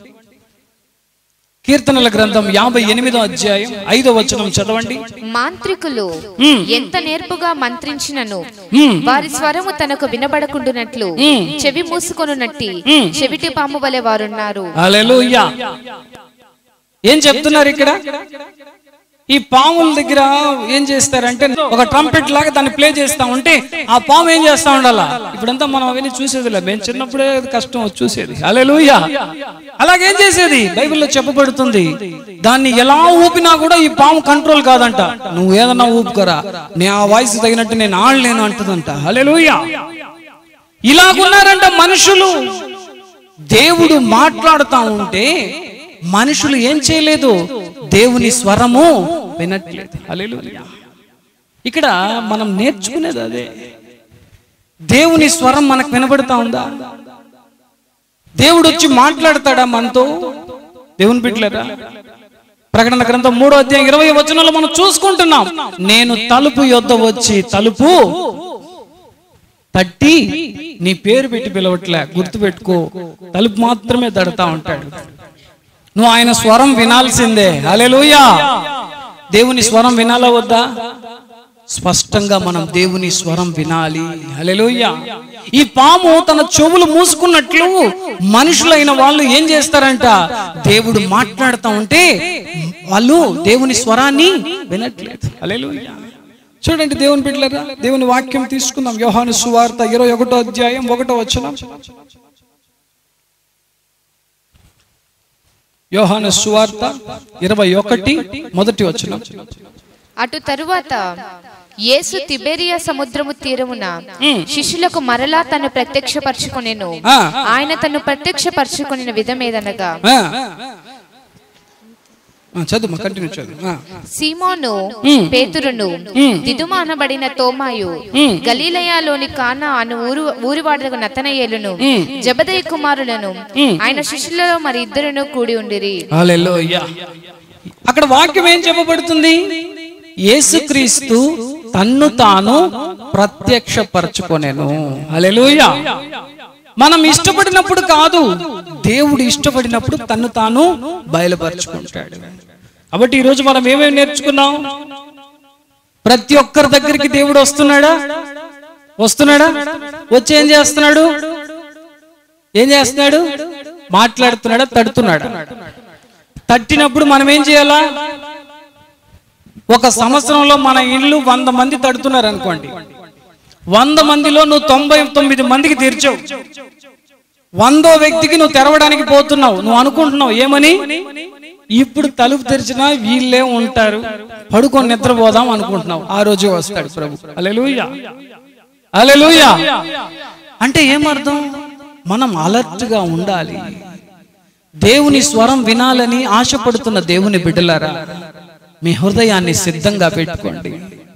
కీర్తనల గ్రంథం యాభై ఎనిమిదో అధ్యాయం ఐదో వచనం చదవండి మాంత్రికులు మ్మ్. ఎంత నేర్పుగా మంత్రించినను మ్మ్. వారి స్వరము తనకు వినబడకుండునట్లు మ్మ్. చెవి మూసుకొనున్నట్టి మ్మ్. చెవిటి పాము వలె వారున్నారు హల్లెలూయా ఏం చెప్తున్నారు ఇక్కడ ఈ పాముల దగ్గర ఏం చేస్తారంటే ఒక ట్రంపెట్ లాగా దాన్ని ప్లే చేస్తా ఉంటే ఆ పాము ఏం చేస్తా ఉండాలా ఇప్పుడంతా మనం అవన్నీ చూసేదిలే మేము చిన్నప్పుడే కష్టం వచ్చి చూసేది అలెలుయ్యా అలాగేం చేసేది బైబిల్లో చెప్పబడుతుంది దాన్ని ఎలా ఊపినా కూడా ఈ పాము కంట్రోల్ కాదంట నువ్వు ఏదన్నా ఊపుకరా నే ఆ వాయిస్ తగినట్టు నేను ఆడలేను అంటుందంట అలెలుయ్యా ఇలాగున్నారంట మనుషులు దేవుడు మాట్లాడుతా ఉంటే మనుషులు ఏం చేయలేదు దేవుని స్వరము వినట్లేదు హల్లెలూయా ఇక్కడ మనం నేర్చుకునేది అదే దేవుని స్వరం మనకు వినబడతా ఉందా దేవుడు వచ్చి మాట్లాడతాడా మనతో దేవుని బిడ్డలరా ప్రకటన గ్రంథం మూడో అధ్యాయం ఇరవై వచనంలో మనం చూసుకుంటున్నాం నేను తలుపు యొద్ద వచ్చి తలుపు తట్టి నీ పేరు పెట్టి పిలవట్లే గుర్తు పెట్టుకో తలుపు మాత్రమే తడతా ఉంటాడు నువ్వు ఆయన స్వరం వినాల్సిందే హల్లెలూయా దేవుని స్వరం వినాలా వద్దా స్పష్టంగా మనం దేవుని స్వరం వినాలి హల్లెలూయా ఈ పాము తన చెవులు మూసుకున్నట్లు మనుషులైన వాళ్ళు ఏం చేస్తారంట దేవుడు మాట్లాడుతూ ఉంటే వాళ్ళు దేవుని స్వరాన్ని వినట్లేదు హల్లెలూయా చూడండి దేవుని బిడ్డలరా దేవుని వాక్యం తీసుకుందాం యోహాను సువార్త ఇరవై ఒకటో అధ్యాయం ఒకటో వచనం యోహాను సువార్త ఇరవై ఒకటి మొదటి వచనం అటు తరువాత యేసు తిబెరియా సముద్రము తీరమున శిష్యులకు మరలా తను ప్రత్యక్షపరచుకొనెను ఆ. ఆయన తను ప్రత్యక్షపరచుకొనిన విధమేదనగా ఆ. ఆ, చదువు కంటిన్యూ చదువు ఆ. సీమోను మ్మ్. పేతురును మ్మ్. దిదుమ అనబడిన తోమాయు మ్మ్. గలీలయాలోని కానా అను ఊరు ఊరివాడలకు నతనయేలును మ్మ్. జబదయ్య కుమారులను మ్మ్. ఆయన శిష్యులలో మరి ఇద్దరును కూడి ఉండిరి హల్లెలూయా అక్కడ వాక్యం ఏం చెప్పబడుతుంది యేసుక్రీస్తు తన్ను తాను ప్రత్యక్షపరచుకొనెను హల్లెలూయా మనం ఇష్టపడినప్పుడు కాదు దేవుడు ఇష్టపడినప్పుడు తన్ను తాను బయలుపరుచుకుంటాడు కాబట్టి ఈరోజు మనం ఏమేమి నేర్చుకున్నాం ప్రతి ఒక్కరి దగ్గరికి దేవుడు వస్తున్నాడా వస్తున్నాడా వచ్చి ఏం చేస్తున్నాడు ఏం చేస్తున్నాడు మాట్లాడుతున్నాడా తడుతున్నాడా తట్టినప్పుడు మనం ఏం చేయాలా ఒక సంవత్సరంలో మన ఇల్లు వంద మంది తడుతున్నారు అనుకోండి వంద మందిలో నువ్వు తొంభై తొమ్మిది మందికి తీర్చావు వందో వ్యక్తికి నువ్వు తెరవడానికి పోతున్నావు నువ్వు అనుకుంటున్నావు ఏమని ఇప్పుడు తలుపు తెరిచినా వీళ్ళే ఉంటారు పడుకొని నిద్రపోదాం అనుకుంటున్నావు ఆ రోజు వస్తాడు ప్రభు అలెలుయ్యా అలెలుయ్యా అంటే ఏమర్థం మనం అలర్ట్ గా ఉండాలి దేవుని స్వరం వినాలని ఆశపడుతున్న దేవుని బిడ్డలారా మీ హృదయాన్ని సిద్ధంగా పెట్టుకోండి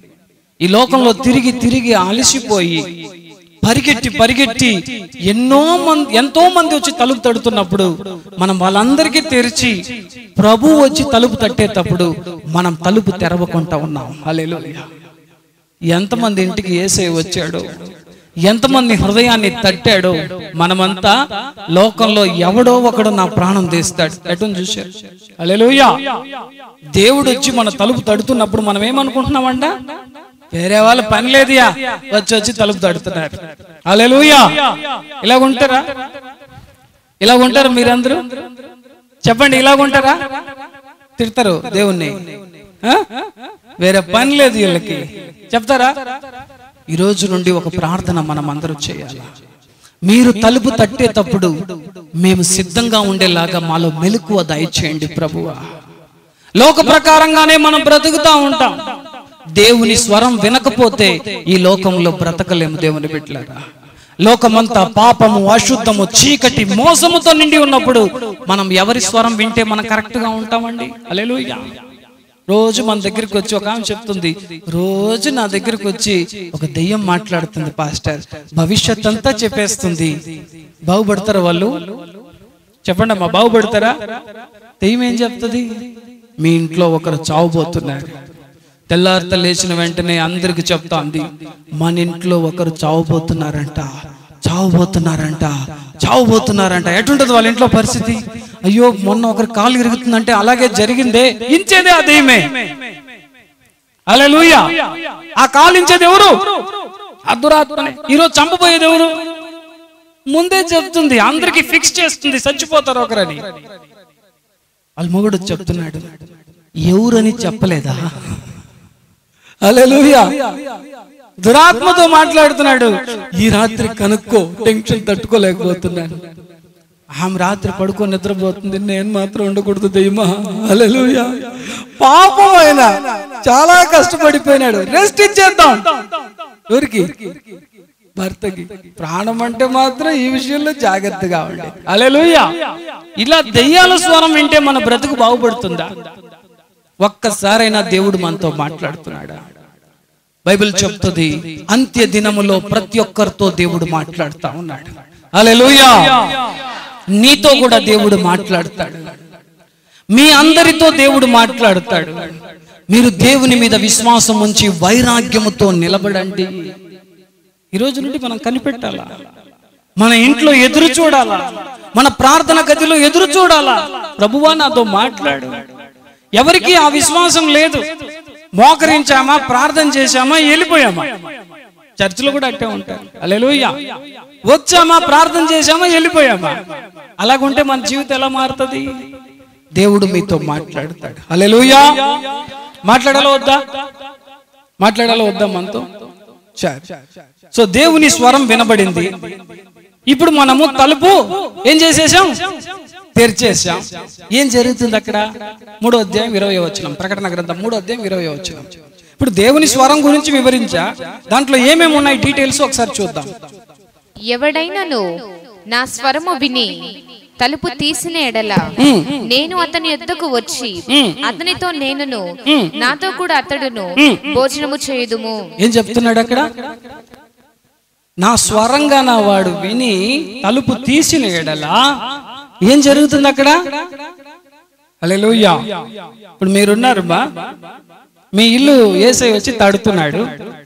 ఈ లోకంలో తిరిగి తిరిగి అలసిపోయి పరిగెట్టి పరిగెట్టి ఎన్నో మంది ఎంతో మంది వచ్చి తలుపు తడుతున్నప్పుడు మనం వాళ్ళందరికీ తెరిచి ప్రభు వచ్చి తలుపు తట్టేటప్పుడు మనం తలుపు తెరవకుండా ఉన్నాం హల్లెలూయా ఎంతమంది ఇంటికి ఏసై వచ్చాడు ఎంతమంది హృదయాన్ని తట్టాడో మనమంతా లోకంలో ఎవడో ఒకడు నా ప్రాణం తీస్తాడు ఎటు చూశారు అలెలుయా దేవుడు వచ్చి మన తలుపు తడుతున్నప్పుడు మనం ఏమనుకుంటున్నామంట వేరే వాళ్ళ పని లేదుయా వచ్చి వచ్చి తలుపు తడుతున్నారు అలెలుయా ఇలాగ ఉంటారా ఇలాగ ఉంటారా మీరందరూ చెప్పండి ఇలాగ ఉంటారా తిడతారు దేవుణ్ణి ఆ? వేరే పని లేదు వీళ్ళకి చెప్తారా ఈ రోజు నుండి ఒక ప్రార్థన మనం అందరూ చేయాలి మీరు తలుపు తట్టేటప్పుడు మేము సిద్ధంగా ఉండేలాగా మాలో మెలకువ దయచేయండి ప్రభువా లోక ప్రకారంగానే మనం బ్రతుకుతా ఉంటాం దేవుని స్వరం వినకపోతే ఈ లోకంలో బ్రతకలేము దేవుని బిడ్డలారా లోకమంతా పాపము అశుద్ధము చీకటి మోసముతో నిండి ఉన్నప్పుడు మనం ఎవరి స్వరం వింటే మనం కరెక్ట్ గా ఉంటామండి అలెలుయ్యా రోజు మన దగ్గరికి వచ్చి ఒక ఆమె చెప్తుంది రోజు నా దగ్గరికి వచ్చి ఒక దెయ్యం మాట్లాడుతుంది పాస్టర్ భవిష్యత్ అంతా చెప్పేస్తుంది బాగుపడతారా వాళ్ళు చెప్పండి అమ్మా బాగుపడతారా దెయ్యం ఏం చెప్తుంది మీ ఇంట్లో ఒకరు చావుపోతున్నారు తెల్లారిత లేచిన వెంటనే అందరికి చెప్తాంది మన ఇంట్లో ఒకరు చావుపోతున్నారంట చావుపోతున్నారంట చావుపోతున్నారంట ఎటుంటది వాళ్ళ ఇంట్లో పరిస్థితి అయ్యో మొన్న ఒకరు కాలు ఇరుగుతుందంటే అలాగే జరిగిందే ఇంచేదే ఆ దెయ్యమే అలెలుయ ఆ కాలు ఇంచేది ఎవరు అద్దురాత్మనే ఈరోజు చంపబోయేది ఎవరు ముందే చెప్తుంది అందరికి ఫిక్స్ చేస్తుంది చచ్చిపోతారు ఒకరని వాళ్ళ మొగుడు చెప్తున్నాడు ఎవరని చెప్పలేదా అలెలుయా దురాత్మతో మాట్లాడుతున్నాడు ఈ రాత్రి కనుక్కో టెన్షన్ తట్టుకోలేకపోతున్నాను ఆమె రాత్రి పడుకొని నిద్రపోతుంది నేను మాత్రం ఉండకూడదు దయ్యమా అలెలుయా పాపం ఆయన చాలా కష్టపడిపోయినాడు రెస్ట్ ఇచ్చేద్దాం ఎవరికి భర్తకి ప్రాణం అంటే మాత్రం ఈ విషయంలో జాగ్రత్తగా ఉండి అలెలుయా ఇలా దెయ్యాల స్వరం వింటే మన బ్రతుకు బాగుపడుతుందా ఒక్కసారైనా దేవుడు మనతో మాట్లాడుతున్నాడా బైబిల్ చెప్తుంది అంత్య దినములో ప్రతి ఒక్కరితో దేవుడు మాట్లాడుతా ఉన్నాడు అలెలుయా నీతో కూడా దేవుడు మాట్లాడతాడు మీ అందరితో దేవుడు మాట్లాడతాడు మీరు దేవుని మీద విశ్వాసం ఉంచి వైరాగ్యముతో నిలబడండి ఈ రోజు నుండి మనం కనిపెట్టాలా మన ఇంట్లో ఎదురు చూడాలా మన ప్రార్థన గదిలో ఎదురు చూడాలా ప్రభువా నాతో మాట్లాడు ఎవరికి ఆ విశ్వాసం లేదు మోకరించామా ప్రార్థన చేశామా వెళ్ళిపోయామా చర్చిలో కూడా అట్టే ఉంటారు అలెలుయ్యా వచ్చామా ప్రార్థన చేశామా వెళ్ళిపోయామా అలాగుంటే మన జీవితం ఎలా మారుతుంది దేవుడు మీతో మాట్లాడతాడు అలెలుయ్యా మాట్లాడాలో వద్దా మాట్లాడాలో వద్దా మనతో సరే. సో దేవుని స్వరం వినబడింది ఇప్పుడు మనము తలుపు ఏం చేసేసాం తెరిచేసాం ఏం జరుగుతుంది అక్కడ మూడో అధ్యాయం ఇరవై వచ్చినాం ప్రకటన గ్రంథం మూడో అధ్యాయం ఇరవై వచ్చినాం ఇప్పుడు దేవుని స్వరం గురించి వివరించా దాంట్లో ఏమేమి ఉన్నాయి డీటెయిల్స్ ఒకసారి చూద్దాం ఎవడైనను నా స్వరము విని తలుపు తీసిన ఎడల నేను అతని యొద్దకు వచ్చి అతనితో నేనును నాతో కూడా అతడును భోజనము చేయుదుము ఏం చెప్తున్నాడు అక్కడ నా స్వరంగా నా వాడు విని తలుపు తీసిన ఎడలా ఏం జరుగుతుంది అక్కడ హల్లెలూయా ఇప్పుడు మీరున్నారు బా మీ ఇల్లు ఏసై వచ్చి తడుతున్నాడు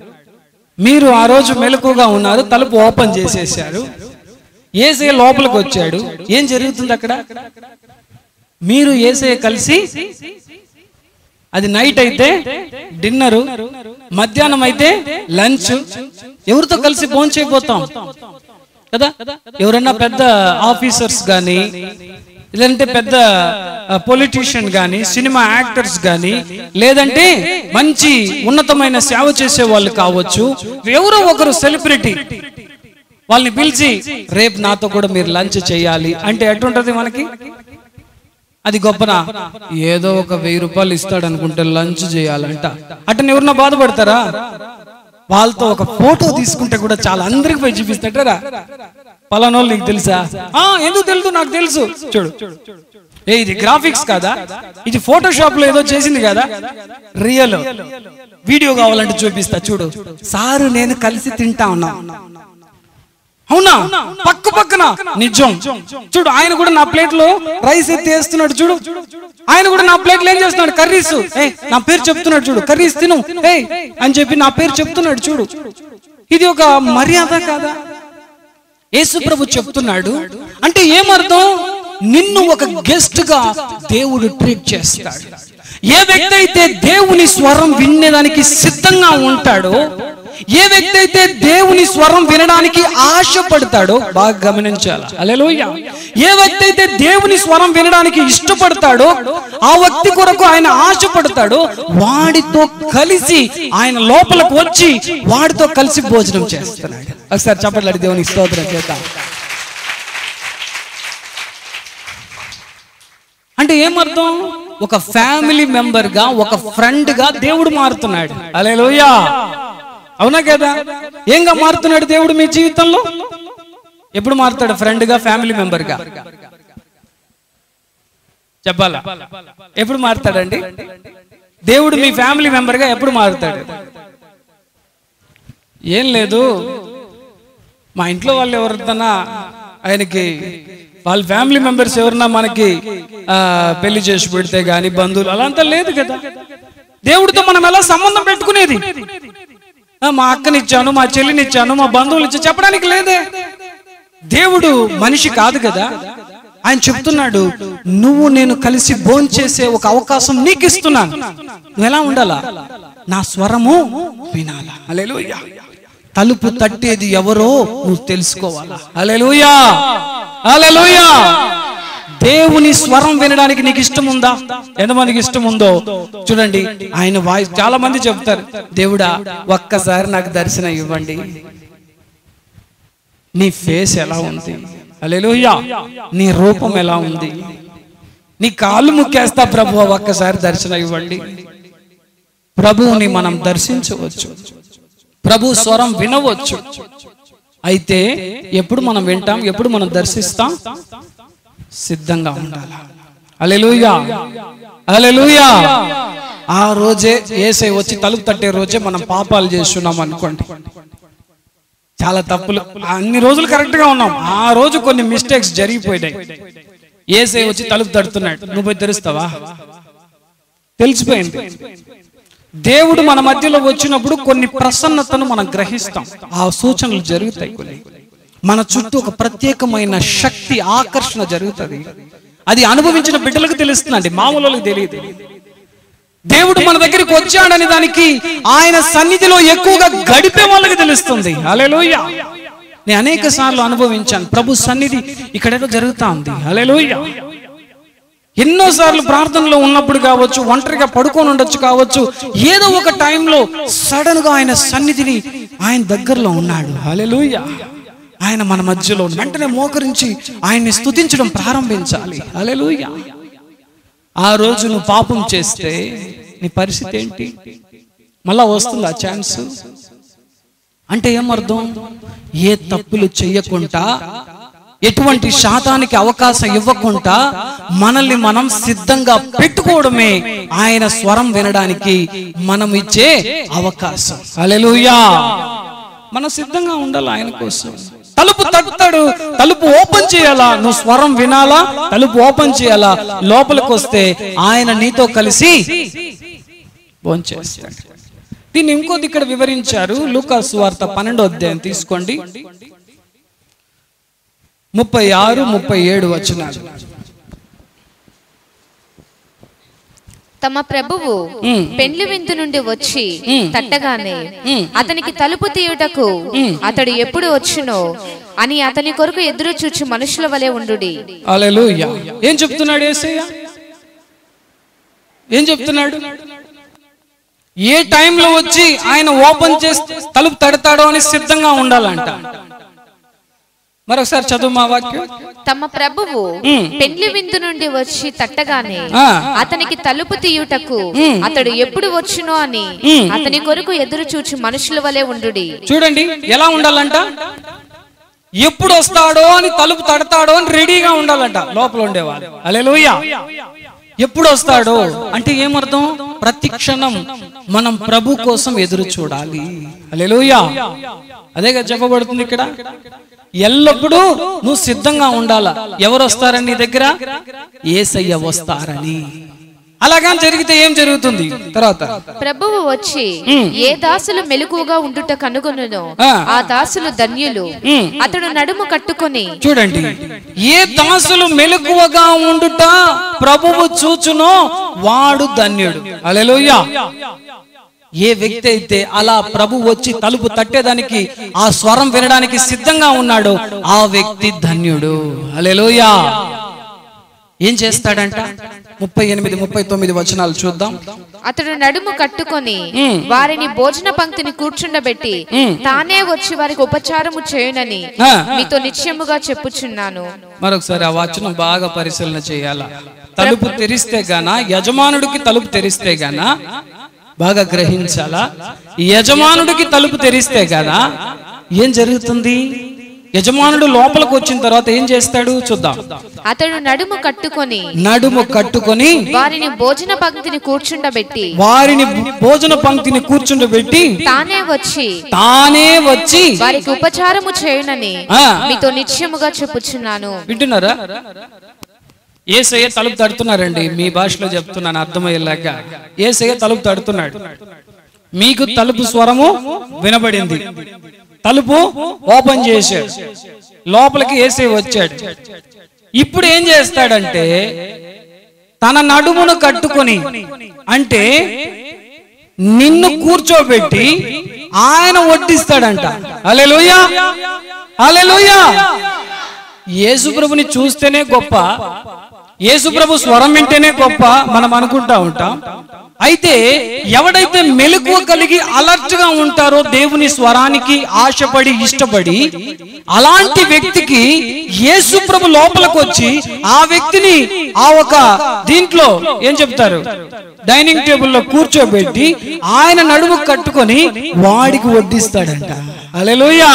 మీరు ఆ రోజు మెలకుగా ఉన్నారు తలుపు ఓపెన్ చేసేసారు ఏసే లోపలికి వచ్చాడు ఏం జరుగుతుంది అక్కడ మీరు ఏసే కలిసి అది నైట్ అయితే డిన్నరు మధ్యాహ్నం అయితే లంచ్ ఎవరితో కలిసి భోంచేయబోతాం కదా ఎవరన్నా పెద్ద ఆఫీసర్స్ కానీ లేదంటే పెద్ద పొలిటీషియన్ కానీ సినిమా యాక్టర్స్ కానీ లేదంటే మంచి ఉన్నతమైన సేవ చేసే వాళ్ళు కావచ్చు ఎవరో ఒకరు సెలబ్రిటీ వాళ్ళని పిలిచి రేపు నాతో కూడా మీరు లంచ్ చేయాలి అంటే ఎట్లుంటది మనకి అది గొప్పనా ఏదో ఒక వెయ్యి రూపాయలు ఇస్తాడు అనుకుంటే లంచ్ చేయాలంట అట్టని ఎవరన్నా బాధపడతారా వాళ్ళతో ఒక ఫోటో తీసుకుంటే కూడా చాలా అందరికి పోయి చూపిస్తాడరా పలానోళ్ళు నీకు తెలుసా ఆ ఎందుకు తెలుసు నాకు తెలుసు చూడు ఏ ఇది గ్రాఫిక్స్ కాదా ఇది ఫోటోషాప్ లో ఏదో చేసింది కదా రియల్ వీడియో కావాలంటే చూపిస్తా చూడు సారు నేను కలిసి తింటా ఉన్నా అవునా పక్క పక్కన నిజం చూడు ఆయన కూడా నా ప్లేట్ లో రైస్ ఎత్తి వేస్తున్నాడు చూడు ఆయన కూడా నా ప్లేట్ లో ఏం చేస్తున్నాడు కర్రీస్ ఏ నా పేరు చెప్తున్నాడు చూడు కర్రీస్ తిను ఏ అని చెప్పి నా పేరు చెప్తున్నాడు చూడు ఇది ఒక మర్యాద కాదా యేసు ప్రభు చెప్తున్నాడు అంటే ఏమర్థం నిన్ను ఒక గెస్ట్ గా దేవుడు ట్రీట్ చేస్తాడు ఏ వ్యక్తి అయితే దేవుని స్వరం వినేదానికి సిద్ధంగా ఉంటాడో ఏ వ్యక్తి అయితే దేవుని స్వరం వినడానికి ఆశపడతాడో బాగా గమనించాలి అలెలోయ ఏ వ్యక్తి అయితే దేవుని స్వరం వినడానికి ఇష్టపడతాడో ఆ వ్యక్తి కొరకు ఆయన ఆశపడతాడో వాడితో కలిసి ఆయన లోపలికి వచ్చి వాడితో కలిసి భోజనం చేస్తున్నాడు ఒకసారి చెప్పట్లాడి దేవునికి స్తోత్రం చేద్దాం అంటే ఏమర్థం ఒక ఫ్యామిలీ మెంబర్ గా ఒక ఫ్రెండ్ గా దేవుడు మారుతున్నాడు అలే అవునా కదా ఏంగా మారుతున్నాడు దేవుడు మీ జీవితంలో ఎప్పుడు మారుతాడు ఫ్రెండ్ గా ఫ్యామిలీ మెంబర్ గా చెప్పాలా ఎప్పుడు మారుతాడండి దేవుడు మీ ఫ్యామిలీ మెంబర్ గా ఎప్పుడు మారుతాడు ఏం లేదు మా ఇంట్లో వాళ్ళు ఎవరిదన్నా ఆయనకి వాళ్ళ ఫ్యామిలీ మెంబర్స్ ఎవరన్నా మనకి ఆ, పెళ్లి చేసి పెడితే గాని బంధువులు అలా అంతా లేదు కదా దేవుడితో మనం ఎలా సంబంధం పెట్టుకునేది ఆ, మా అక్కనిచ్చాను మా చెల్లినిచ్చాను మా బంధువులు ఇచ్చా చెప్పడానికి లేదే దేవుడు మనిషి కాదు కదా ఆయన చెప్తున్నాడు నువ్వు నేను కలిసి భోంచేసే ఒక అవకాశం నీకు ఇస్తున్నాను నువ్వు ఎలా ఉండాలా నా స్వరము వినాలా అలెలుయా తలుపు తట్టేది ఎవరో నువ్వు తెలుసుకోవాలా అలెలుయా అలెలుయా దేవుని స్వరం వినడానికి నీకు ఇష్టం ఉందా ఎంతమందికి ఇష్టం ఉందో చూడండి ఆయన వాయిస్ చాలా మంది చెప్తారు దేవుడా ఒక్కసారి నాకు దర్శనం ఇవ్వండి నీ ఫేస్ ఎలా ఉంది అలెలుయ్యా నీ రూపం ఎలా ఉంది నీ కాళ్ళు ముక్కేస్తా ప్రభు ఒక్కసారి దర్శనం ఇవ్వండి ప్రభువుని మనం దర్శించవచ్చు ప్రభు స్వరం వినవచ్చు అయితే ఎప్పుడు మనం వింటాం ఎప్పుడు మనం దర్శిస్తాం సిద్ధంగా ఉండాలి అలెలుయా అలెలుయా ఆ రోజే ఏసై వచ్చి తలుపు తట్టే రోజే మనం పాపాలు చేస్తున్నాం అనుకోండి చాలా తప్పులు అన్ని రోజులు కరెక్ట్ గా ఉన్నాం ఆ రోజు కొన్ని మిస్టేక్స్ జరిగిపోయినాయి ఏసై వచ్చి తలుపు తడుతున్నాడు నువ్వు పోయి తెరుస్తావా తెలిసిపోయింది దేవుడు మన మధ్యలో వచ్చినప్పుడు కొన్ని ప్రసన్నతను మనం గ్రహిస్తాం ఆ సూచనలు జరుగుతాయి కొన్ని మన చుట్టూ ఒక ప్రత్యేకమైన శక్తి ఆకర్షణ జరుగుతుంది అది అనుభవించిన బిడ్డలకు తెలుస్తుందండి మామూలు వాళ్ళకి తెలియదు దేవుడు మన దగ్గరికి వచ్చాడని దానికి ఆయన సన్నిధిలో ఎక్కువగా గడిపే వాళ్ళకి తెలుస్తుంది అలెలోయ నేను అనేక సార్లు అనుభవించాను ప్రభు సన్నిధి ఇక్కడేదో జరుగుతా ఉంది అలెలోయ ఎన్నో సార్లు ప్రార్థనలో ఉన్నప్పుడు కావచ్చు ఒంటరిగా పడుకొని ఉండొచ్చు కావచ్చు ఏదో ఒక టైంలో సడన్ గా ఆయన సన్నిధిని ఆయన దగ్గరలో ఉన్నాడు హల్లెలూయా ఆయన మన మధ్యలో ఉన్నాడు. వెంటనే మోకరించి ఆయన్ని స్తుతించడం ప్రారంభించాలి హల్లెలూయా ఆ రోజు నువ్వు పాపం చేస్తే నీ పరిస్థితి ఏంటి మళ్ళా వస్తుంది ఆ ఛాన్స్ అంటే ఏమర్థం ఏ తప్పులు చెయ్యకుండా ఎటువంటి శాతానికి అవకాశం ఇవ్వకుండా మనల్ని మనం సిద్ధంగా పెట్టుకోవడమే ఆయన స్వరం వినడానికి మనం ఇచ్చే అవకాశం అలెలుయా మనం సిద్ధంగా ఉండాలి ఆయన కోసం తలుపు తట్టుతాడు తలుపు ఓపెన్ చేయాలా నువ్వు స్వరం వినాలా తలుపు ఓపెన్ చేయాలా లోపలికి వస్తే ఆయన నీతో కలిసి భోంచేస్తాడు దీన్ని ఇంకోది ఇక్కడ వివరించారు లూకాసు వార్త పన్నెండో అధ్యాయం తీసుకోండి ముప్పై ఆరు ముప్పై ఏడు వచనాలు తమ ప్రభువు ఉమ్. పెండ్లి విందు నుండి వచ్చి ఉమ్. తట్టగానే ఉమ్. అతనికి తలుపు తీయుటకు ఉమ్. అతడు ఎప్పుడు వచ్చునో అని అతని కొరకు ఎదురు చూచి మనుషుల వలె ఉండుడి హల్లెలూయా ఏం చెప్తున్నాడు ఏసయ్య ఏం చెప్తున్నాడు ఏ టైంలో వచ్చి ఆయన ఓపెన్ చేసి తలుపు తడతాడో అని సిద్ధంగా ఉండాలంట మరొకసారి చదువు మా వాక్యం తమ ప్రభువు ఉమ్. పెండ్లి విందు నుండి వచ్చి తట్టగానే ఆ. అతనికి తలుపు తీయుటకు ఉమ్. అతడు ఎప్పుడు వచ్చునో అని ఉమ్. అతని కొరకు ఎదురు చూచి మనుషుల వలె ఉండుడి చూడండి ఎలా ఉండాలంట ఎప్పుడు వస్తాడో అని తలుపు తడతాడో అని రెడీగా ఉండాలంట లోపల ఉండేవాళ్ళు అలెలుయ్య ఎప్పుడు వస్తాడో అంటే ఏమర్థం ప్రతి క్షణం మనం ప్రభు కోసం ఎదురు చూడాలి అలెలుయ్య అదేగా చెప్పబడుతుంది ఇక్కడ ఎల్లప్పుడూ నువ్వు సిద్ధంగా ఉండాలా ఎవరు వస్తారని నీ దగ్గర ఏసయ్య వస్తారని అలాగా జరిగితే ఏం జరుగుతుంది తర్వాత ప్రభువు వచ్చి ఉమ్. ఏ దాసులు మెలకువగా ఉండుట కనుగొనునో ఆ. ఆ దాసులు ధన్యులు ఉమ్. అతడు నడుము కట్టుకొని చూడండి ఏ దాసులు మెలకువగా ఉండుట ప్రభువు చూచునో వాడు ధన్యుడు అలెలుయ్యా ఏ వ్యక్తి అయితే అలా ప్రభు వచ్చి తలుపు తట్టేదానికి ఆ స్వరం వినడానికి సిద్ధంగా ఉన్నాడో ఆ వ్యక్తి ధన్యుడు అలెలుయ్యా ఏం చేస్తాడంట ముప్పై ఎనిమిది ముప్పై తొమ్మిది వచనాలు చూద్దాం అతడు నడుము కట్టుకొని ఉమ్. వారిని భోజన పంక్తిని కూర్చుండబెట్టి ఉమ్. తానే వచ్చి వారికి ఉపచారము చేయునని ఆ. మీతో నిశ్చయముగా చెప్పుచున్నాను మరొకసారి ఆ వచనం బాగా పరిశీలన చేయాల తలుపు తెరిస్తే గాన యజమానుడికి తలుపు తెరిస్తే గాన బాగా గ్రహించాలా యజమానుడికి తలుపు తెరిస్తే గాన ఏం జరుగుతుంది యజమానుడు లోపలికి వచ్చిన తర్వాత ఏం చేస్తాడు చూద్దాం అతడు నడుము కట్టుకొని నడుము కట్టుకొని వారిని భోజన పంక్తిని కూర్చుండబెట్టి వారిని భోజన పంక్తిని కూర్చుండబెట్టి తానే వచ్చి తానే వచ్చి వారికి ఉపచారము చేయునని ఆ. మీతో నిశ్చయముగా చెప్పుచున్నాను వింటున్నారా ఏసయ్య తలుపు తడుతున్నారండి మీ భాషలో చెప్తున్నాను అర్థమయ్యేలాగా ఏసయ్య తలుపు తడుతున్నాడు మీకు తలుపు స్వరము వినబడింది తలుపు ఓపెన్ చేశాడు లోపలికి ఏసై వచ్చాడు ఇప్పుడు ఏం చేస్తాడంటే తన నడుమును కట్టుకొని అంటే నిన్ను కూర్చోబెట్టి ఆయన వడ్డిస్తాడంట అలెలుయా అలెలుయా యేసుప్రభుని చూస్తేనే గొప్ప యేసుప్రభు స్వరం వింటేనే గొప్ప మనం అనుకుంటా ఉంటాం అయితే ఎవడైతే మెలకువ కలిగి అలర్ట్ గా ఉంటారో దేవుని స్వరానికి ఆశపడి ఇష్టపడి అలాంటి వ్యక్తికి యేసుప్రభు లోపలికి వచ్చి ఆ వ్యక్తిని ఆ ఒక దీంట్లో ఏం చెప్తారు డైనింగ్ టేబుల్ లో కూర్చోబెట్టి ఆయన నడుము కట్టుకొని వాడికి వడ్డిస్తాడంట అలెలుయా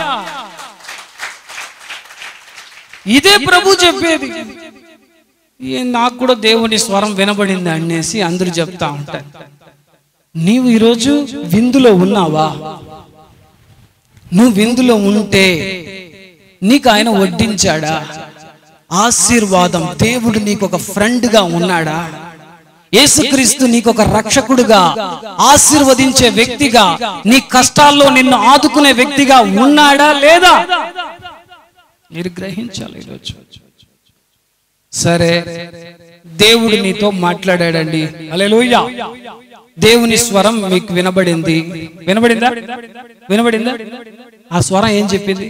ఇదే ప్రభు చెప్పేది ఏ నాకు కూడా దేవుని స్వరం వినబడింది అనేసి అందరూ చెప్తా ఉంటారు నీవు ఈరోజు విందులో ఉన్నావా నువ్వు విందులో ఉంటే నీకు ఆయన వడ్డించాడా ఆశీర్వాదం దేవుడు నీకు ఒక ఫ్రెండ్ గా ఉన్నాడా యేసుక్రీస్తు నీకు ఒక రక్షకుడుగా ఆశీర్వదించే వ్యక్తిగా నీ కష్టాల్లో నిన్ను ఆదుకునే వ్యక్తిగా ఉన్నాడా లేదా మీరు గ్రహించాలి ఈరోజు సరే దేవుడు నీతో మాట్లాడాడండి అలెలుయ్యా దేవుని స్వరం మీకు వినబడింది వినబడిందా వినబడిందా ఆ స్వరం ఏం చెప్పింది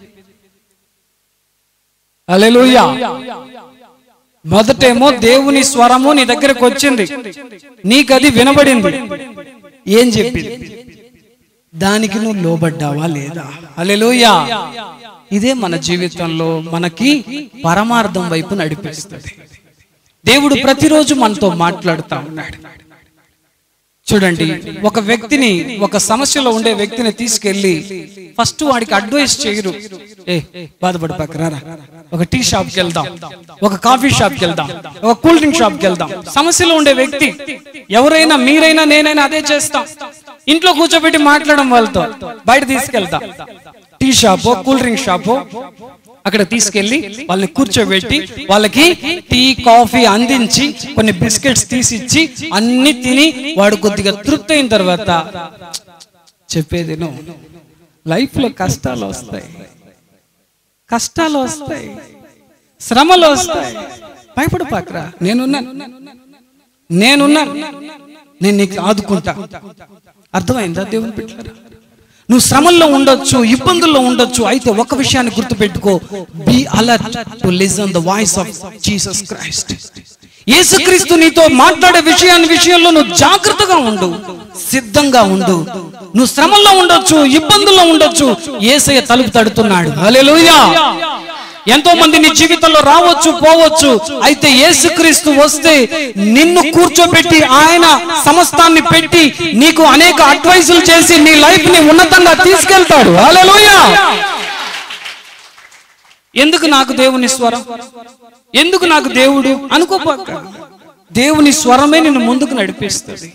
అలెలుయ్యా మొదటేమో దేవుని స్వరము నీ దగ్గరకు వచ్చింది నీకు అది వినబడింది ఏం చెప్పింది దానికి నువ్వు లోబడ్డావా లేదా అలెలుయ్యా ఇదే మన జీవితంలో మనకి పరమార్థం వైపు నడిపిస్తుంది దేవుడు ప్రతిరోజు మనతో మాట్లాడుతా ఉన్నాడు చూడండి ఒక వ్యక్తిని ఒక సమస్యలో ఉండే వ్యక్తిని తీసుకెళ్లి ఫస్ట్ వాడికి అడ్వైస్ చేయరు ఏ బాధపడి పక్కరారా ఒక టీ షాప్ కి వెళ్దాం ఒక కాఫీ షాప్ కి వెళ్దాం ఒక కూల్ డ్రింక్ షాప్ కి వెళ్దాం సమస్యలో ఉండే వ్యక్తి ఎవరైనా మీరైనా నేనైనా అదే చేస్తాం ఇంట్లో కూర్చోబెట్టి మాట్లాడడం వాళ్ళతో బయట తీసుకెళ్తాం tea shop cool drink shop అక్కడ తీసుకెళ్లి వాళ్ళని కూర్చోబెట్టి వాళ్ళకి టీ కాఫీ అందించి కొన్ని బిస్కెట్స్ తీసిచ్చి అన్ని తిని వాడు కొద్దిగా తృప్తి అయిన తర్వాత చెప్పేది లైఫ్ లో కష్టాలు వస్తాయి కష్టాలు వస్తాయి శ్రమలు వస్తాయి భయపడపాకరా నేనున్నాను నేనున్నాను నేను నీకు ఆదుకుంటా అర్థమైందా దేవుని బిడ్డలారా నువ్వు శ్రమల్లో ఉండొచ్చు ఇబ్బందుల్లో ఉండొచ్చు అయితే ఒక విషయాన్ని గుర్తుపెట్టుకో be alert to listen the voice of Jesus Christ యేసుక్రీస్తు నీతో మాట్లాడే విషయాన్ని విషయంలో నువ్వు జాగ్రత్తగా ఉండు సిద్ధంగా ఉండు నువ్వు శ్రమల్లో ఉండొచ్చు ఇబ్బందుల్లో ఉండొచ్చు ఏసయ్య తలుపు తడుతున్నాడు హల్లెలూయా ఎంతో మంది నీ జీవితంలో రావచ్చు పోవచ్చు అయితే యేసుక్రీస్తు వస్తే నిన్ను కూర్చోబెట్టి ఆయన సమస్తాన్ని పెట్టి నీకు అనేక అడ్వైజులు చేసి నీ లైఫ్ ని ఉన్నతంగా తీసుకెళ్తాడు హల్లెలూయా ఎందుకు నాకు దేవుని స్వరం ఎందుకు నాకు దేవుడు అనుకోపాక దేవుని స్వరమే నిన్ను ముందుకు నడిపిస్తుంది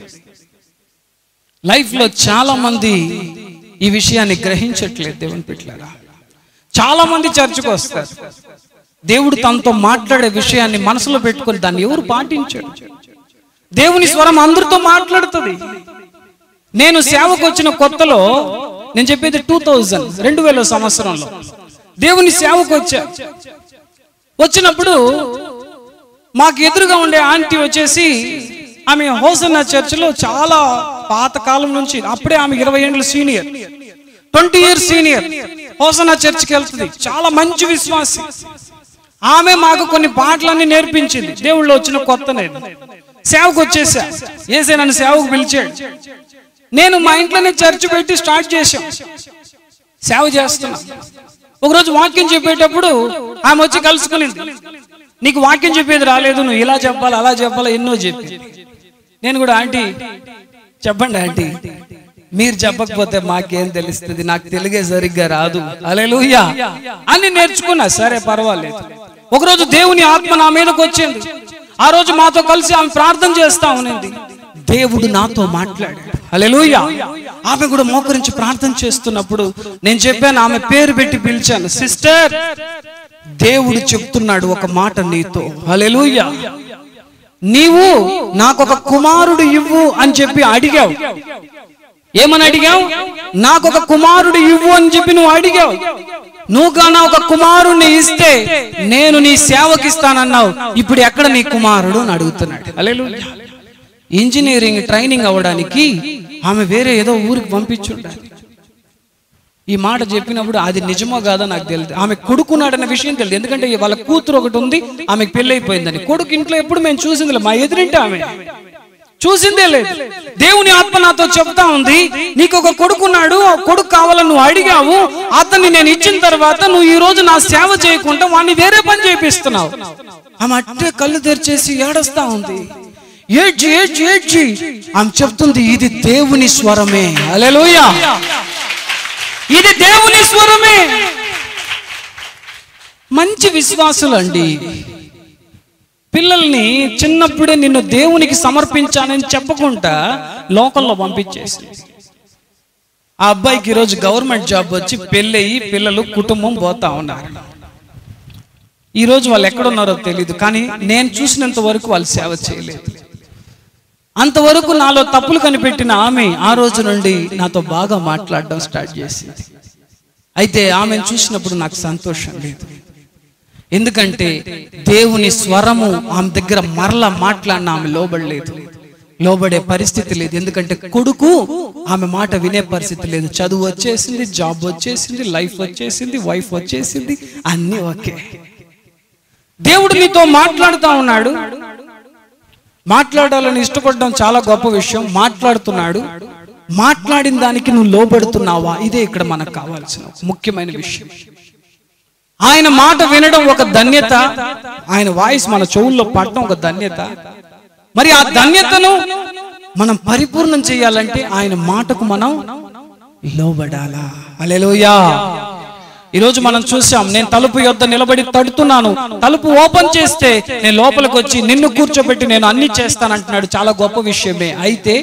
లైఫ్ లో చాలా మంది ఈ విషయాన్ని గ్రహించట్లేదు దేవుని పిట్లారా చాలా మంది చర్చకు వస్తారు దేవుడు తనతో మాట్లాడే విషయాన్ని మనసులో పెట్టుకొని దాన్ని ఎవరు పాటించాడు దేవుని స్వరం అందరితో మాట్లాడుతుంది నేను సేవకు వచ్చిన కొత్తలో నేను చెప్పేది టూ థౌజండ్ రెండు వేల సంవత్సరంలో దేవుని సేవకు వచ్చా వచ్చినప్పుడు మాకు ఎదురుగా ఉండే ఆంటీ వచ్చేసి ఆమె హోసన్న చర్చిలో చాలా పాత కాలం నుంచి అప్పుడే ఆమె ఇరవై ఏళ్ళు senior twenty years senior Hosanna చర్చికి వెళ్తుంది చాలా మంచి విశ్వాసి ఆమె మాకు కొన్ని పాటలన్నీ నేర్పించింది దేవుళ్ళు వచ్చిన కొత్త నేను సేవకు వచ్చేసా ఏసే నన్ను సేవకు పిలిచాడు నేను మా ఇంట్లోనే చర్చ్ పెట్టి స్టార్ట్ చేశాం సేవ చేస్తున్నా ఒకరోజు వాక్యం చెప్పేటప్పుడు ఆమె వచ్చి కలుసుకునింది నీకు వాక్యం చెప్పేది రాలేదు నువ్వు ఇలా చెప్పాలి అలా చెప్పాలి ఎన్నో చెప్పి నేను కూడా ఆంటీ చెప్పండి ఆంటీ మీరు చెప్పకపోతే మాకేం తెలుస్తుంది నాకు తెలుగే సరిగ్గా రాదు అలెలుయ్యా అని నేర్చుకున్నా సరే పర్వాలేదు ఒకరోజు దేవుని ఆత్మ నా మీదకి వచ్చింది ఆ రోజు మాతో కలిసి ఆమె ప్రార్థన చేస్తా ఉన్నింది దేవుడు నాతో మాట్లాడాడు హల్లెలూయా ఆమె కూడా మోకరించి ప్రార్థన చేస్తున్నప్పుడు నేను చెప్పాను ఆమె పేరు పెట్టి పిలిచాను సిస్టర్ దేవుడు చెప్తున్నాడు ఒక మాట నీతో హల్లెలూయా నీవు నాకు ఒక కుమారుడు ఇవ్వు అని చెప్పి అడిగావు ఏమని అడిగావు నాకు ఒక కుమారుడు ఇవ్వు అని చెప్పి నువ్వు అడిగావు నువ్వు గాన ఒక కుమారుణ్ణి ఇస్తే నేను నీ సేవకి ఇస్తానన్నావు ఇప్పుడు ఎక్కడ నీ కుమారుడు అని అడుగుతున్నాడు హల్లెలూయా ఇంజనీరింగ్ ట్రైనింగ్ అవ్వడానికి ఆమె వేరే ఏదో ఊరికి పంపించుండాలి ఈ మాట చెప్పినప్పుడు అది నిజమో కాదో నాకు తెలియదు ఆమె కొడుకున్నాడన్న విషయం తెలియదు ఎందుకంటే వాళ్ళ కూతురు ఒకటి ఉంది ఆమెకు పెళ్లి అయిపోయిందని కొడుకు ఇంట్లో ఎప్పుడు మేము చూసింది లేదు. మా ఎదురింటి ఆమె చూసిందే లేదు దేవుని ఆత్మ నాతో చెప్తా ఉంది నీకు ఒక కొడుకున్నాడు ఆ కొడుకు కావాలని నువ్వు అడిగావు అతన్ని నేను ఇచ్చిన తర్వాత నువ్వు ఈ రోజు నా సేవ చేయకుండా వాడిని వేరే పని చేపిస్తున్నావు ఆమె అట్టే కళ్ళు తెరిచేసి ఏడుస్తా ఉంది ఏడ్చి ఏడ్చి ఏడ్చి ఆమె చెప్తుంది ఇది దేవుని స్వరమే అలెలుయా ఇది దేవుని స్వరమే మంచి విశ్వాసులండి పిల్లల్ని చిన్నప్పుడే నిన్ను దేవునికి సమర్పించానని చెప్పకుండా లోకల్లో పంపించేసి ఆ అబ్బాయికి ఈరోజు గవర్నమెంట్ జాబ్ వచ్చి పెళ్ళయి పిల్లలు కుటుంబం పోతా ఉన్నారు ఈ రోజు వాళ్ళు ఎక్కడున్నారో తెలియదు కానీ నేను చూసినంత వరకు వాళ్ళు సేవ చేయలేదు అంతవరకు నాలో తప్పులు కనిపెట్టిన ఆమె ఆ రోజు నుండి నాతో బాగా మాట్లాడడం స్టార్ట్ చేసింది అయితే ఆమెను చూసినప్పుడు నాకు సంతోషం లేదు ఎందుకంటే దేవుని స్వరము ఆమె దగ్గర మరలా మాట్లాడిన ఆమె లోబడలేదు లోబడే పరిస్థితి లేదు ఎందుకంటే కొడుకు ఆమె మాట వినే పరిస్థితి లేదు చదువు వచ్చేసింది జాబ్ వచ్చేసింది లైఫ్ వచ్చేసింది వైఫ్ వచ్చేసింది అన్నీ ఓకే దేవుడు నీతో మాట్లాడుతా ఉన్నాడు మాట్లాడాలని ఇష్టపడడం చాలా గొప్ప విషయం మాట్లాడుతున్నాడు మాట్లాడిన దానికి నువ్వు లోబడుతున్నావా ఇదే ఇక్కడ మనకు కావాల్సిన ముఖ్యమైన విషయం ఆయన మాట వినడం ఒక ధన్యత ఆయన వాయిస్ మన చెవుల్లో పడడం ఒక ధన్యత మరి ఆ ధన్యతను మనం పరిపూర్ణం చేయాలంటే ఆయన మాటకు మనం లోబడాలా అలెలోయా ఈరోజు మనం చూసాం నేను తలుపు యొద్ద నిలబడి తడుతున్నాను తలుపు ఓపెన్ చేస్తే నేను లోపలికి వచ్చి నిన్ను కూర్చోబెట్టి నేను అన్ని చేస్తానంటున్నాడు చాలా గొప్ప విషయమే అయితే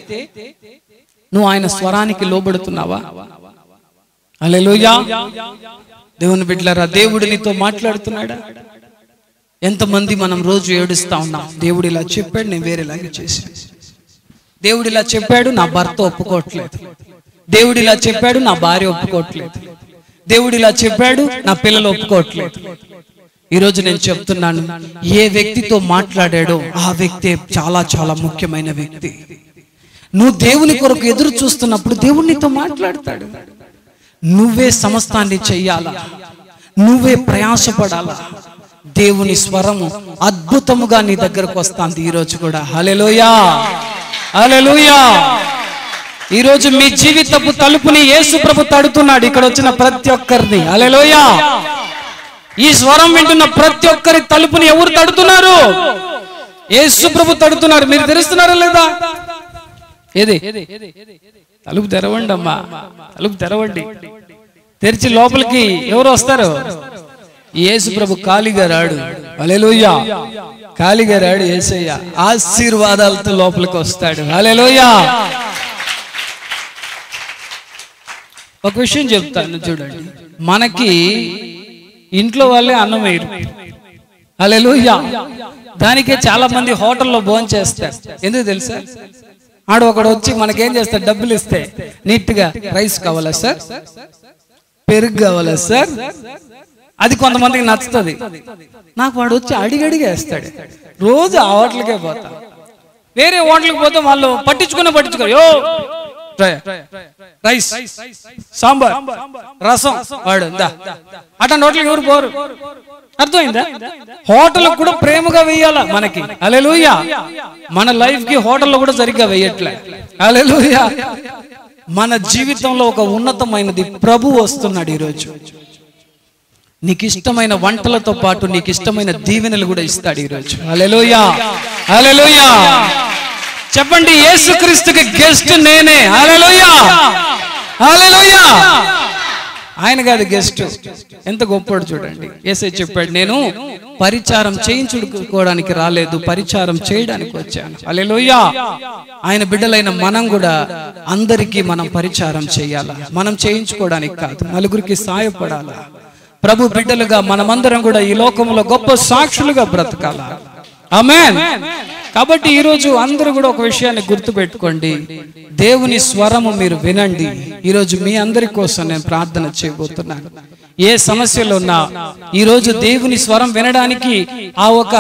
నువ్వు ఆయన స్వరానికి లోబడుతున్నావా అలెలుయా దేవుని బిడ్డలారా దేవుడు నీతో మాట్లాడుతున్నాడా ఎంతమంది మనం రోజు ఏడుస్తా ఉన్నాం దేవుడు ఇలా చెప్పాడు నేను వేరేలాగా చేశాను దేవుడు ఇలా చెప్పాడు నా భర్త ఒప్పుకోవట్లేదు దేవుడు ఇలా చెప్పాడు నా భార్య ఒప్పుకోవట్లేదు దేవుడు ఇలా చెప్పాడు నా పిల్లలు ఒప్పుకోవట్లేదు ఈరోజు నేను చెప్తున్నాను ఏ వ్యక్తితో మాట్లాడాడో ఆ వ్యక్తి చాలా చాలా ముఖ్యమైన వ్యక్తి నువ్వు దేవుని కొరకు ఎదురు చూస్తున్నప్పుడు దేవుడు నీతో మాట్లాడతాడు నువ్వే సమస్తాన్ని చెయ్యాలా నువ్వే ప్రయాసపడాలా దేవుని స్వరము అద్భుతముగా నీ దగ్గరకు వస్తాంది ఈ రోజు కూడా హలెలోయా హలెలోయా ఈ రోజు మీ జీవితపు తలుపుని యేసు ప్రభు తడుతున్నాడు ఇక్కడ వచ్చిన ప్రతి ఒక్కరిని హలెలోయా ఈ స్వరం వింటున్న ప్రతి ఒక్కరి తలుపుని ఎవరు తడుతున్నారు యేసు ప్రభు తడుతున్నారు మీరు తెరుస్తున్నారా లేదా ఏది తలుపు తెరవండి అమ్మా తలుపు తెరవండి తెరిచి లోపలికి ఎవరు వస్తారు యేసు ప్రభు ఖాళీగా రాడు అలెలుయ్యా ఖాళీగా రాడు ఏసయ్య ఆశీర్వాదాలతో లోపలికి వస్తాడు అలెలుయ్యా ఒక విషయం చెప్తాను చూడండి మనకి ఇంట్లో వాళ్ళే అన్నం వేయరు అలెలుయ్యా దానికే చాలా మంది హోటల్లో భోజనం చేస్తారు ఎందుకు తెలుసా ఆడు ఒకడు వచ్చి మనకేం చేస్తాడు డబ్బులు ఇస్తే నీట్ గా రైస్ కావాలా సార్ పెరుగు కావాలా సార్ అది కొంతమందికి నచ్చుతుంది నాకు వాడు వచ్చి అడిగి అడిగి వేస్తాడు రోజు ఆ హోటల్కే పోతా వేరే హోటల్కి పోతే వాళ్ళు పట్టించుకునే పట్టించుకోరు యో రైస్ సాంబార్ రసం వాడు దా అట్లాంటి హోటల్కి ఎవరు పోరు అర్థమైందా హోటల్ కూడా ప్రేమగా వెయ్యాలా మనకి అలెలుయ్యా మన లైఫ్ కి హోటల్లో కూడా సరిగ్గా వెయ్యట్లే అలెలుయ్యా మన జీవితంలో ఒక ఉన్నతమైనది ప్రభు వస్తున్నాడు ఈరోజు నీకు ఇష్టమైన వంటలతో పాటు నీకు ఇష్టమైన దీవెనలు కూడా ఇస్తాడు ఈరోజు అలెలుయ్యా అలెలుయ్యా చెప్పండి యేసుక్రీస్తుకి గెస్ట్ నేనే అలెలుయ్యా అలెలుయ్యా ఆయన కాదు గెస్ట్ ఎంత గొప్పడు చూడండి ఏసై చెప్పాడు నేను పరిచారం చేయించుకోవడానికి రాలేదు పరిచారం చేయడానికి వచ్చాను అలెలోయ్యా ఆయన బిడ్డలైన మనం కూడా అందరికీ మనం పరిచారం చేయాలా మనం చేయించుకోవడానికి కాదు నలుగురికి సాయపడాలా ప్రభు బిడ్డలుగా మనమందరం కూడా ఈ లోకంలో గొప్ప సాక్షులుగా బ్రతకాల ఆమేన్ కాబట్టి ఈ రోజు అందరూ కూడా ఒక విషయాన్ని గుర్తుపెట్టుకోండి దేవుని స్వరము మీరు వినండి ఈ రోజు మీ అందరి కోసం నేను ప్రార్థన చేయబోతున్నాను ఏ సమస్యలు ఉన్నా ఈ రోజు దేవుని స్వరం వినడానికి ఆ ఒక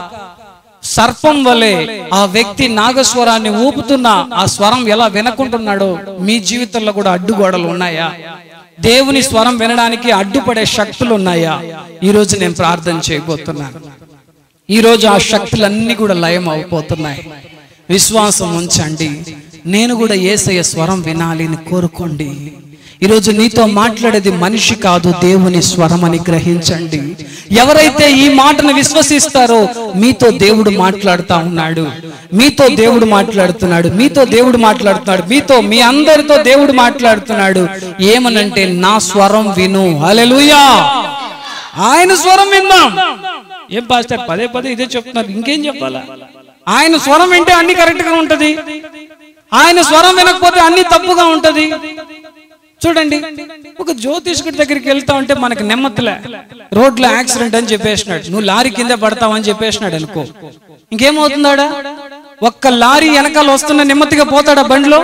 సర్పం వలె ఆ వ్యక్తి నాగస్వరాన్ని ఊపుతున్న ఆ స్వరం ఎలా వినకుంటున్నాడో మీ జీవితంలో కూడా అడ్డుగోడలు ఉన్నాయా దేవుని స్వరం వినడానికి అడ్డుపడే శక్తులు ఉన్నాయా ఈ రోజు నేను ప్రార్థన చేయబోతున్నాను ఈ రోజు ఆ శక్తులన్నీ కూడా లయం అయిపోతున్నాయి విశ్వాసం ఉంచండి నేను కూడా ఏసయ్య స్వరం వినాలి అని కోరుకోండి ఈరోజు నీతో మాట్లాడేది మనిషి కాదు దేవుని స్వరం అని గ్రహించండి ఎవరైతే ఈ మాటను విశ్వసిస్తారో మీతో దేవుడు మాట్లాడుతా ఉన్నాడు మీతో దేవుడు మాట్లాడుతున్నాడు మీతో దేవుడు మాట్లాడుతున్నాడు మీతో మీ అందరితో దేవుడు మాట్లాడుతున్నాడు ఏమనంటే నా స్వరం విను హల్లెలూయా ఆయన స్వరం విందాం ఏం పాస్టర్ పదే పదే ఇదే చెప్తున్నారు ఇంకేం చెప్పాలా ఆయన స్వరం వింటే అన్ని కరెక్ట్ గా ఉంటది ఆయన స్వరం వినకపోతే అన్ని తప్పుగా ఉంటది చూడండి ఒక జ్యోతిష్కుడి దగ్గరికి వెళ్తా ఉంటే మనకి నెమ్మదిలే రోడ్లో యాక్సిడెంట్ అని చెప్పేసినాడు నువ్వు లారీ కింద పడతావని చెప్పేసినాడు అనుకో ఇంకేమవుతుందాడా ఒక్క లారీ వెనకాల వస్తున్న నెమ్మదిగా పోతాడా బండిలో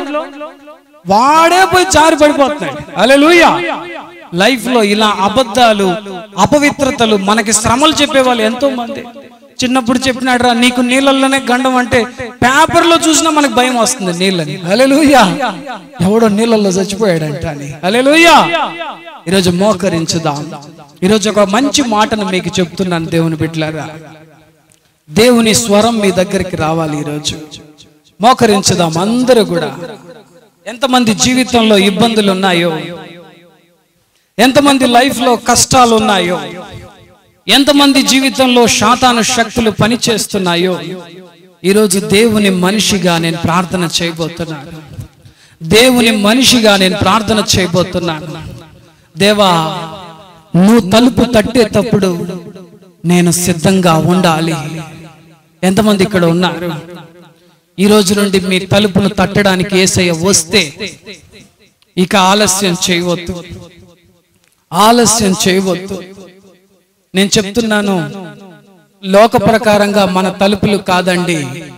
వాడే పోయి జారి పడిపోతున్నాడు అలెలుయా లైఫ్ లో ఇలా అబద్ధాలు అపవిత్రతలు మనకి శ్రమలు చెప్పేవాళ్ళు ఎంతో మంది చిన్నప్పుడు చెప్పినాడు రా నీకు నీళ్ళల్లోనే గండం అంటే పేపర్ లో చూసినా మనకు భయం వస్తుంది నీళ్ళని అలెలుయా ఎవడో నీళ్ళల్లో చచ్చిపోయాడంట అని అలెలుయా ఈరోజు మోకరించుదాం ఈరోజు ఒక మంచి మాటను మీకు చెప్తున్నాను దేవుని బిడ్డలారా దేవుని స్వరం మీ దగ్గరికి రావాలి ఈరోజు మోకరించుదాం అందరూ కూడా ఎంతమంది జీవితంలో ఇబ్బందులు ఉన్నాయో ఎంతమంది లైఫ్ లో కష్టాలు ఉన్నాయో ఎంతమంది జీవితంలో శాతాను శక్తులు పనిచేస్తున్నాయో ఈరోజు దేవుని మనిషిగా నేను ప్రార్థన చేయబోతున్నాను దేవుని మనిషిగా నేను ప్రార్థన చేయబోతున్నాను దేవా నువ్వు తలుపు తట్టేటప్పుడు నేను సిద్ధంగా ఉండాలి ఎంతమంది ఇక్కడ ఉన్నారు ఈ రోజు నుండి మీ తలుపును తట్టడానికి ఏసయ్య వస్తే ఇక ఆలస్యం చేయవద్దు ఆలస్యం చేయవద్దు నేను చెప్తున్నాను లోక ప్రకారంగా మన తలుపులు కాదండి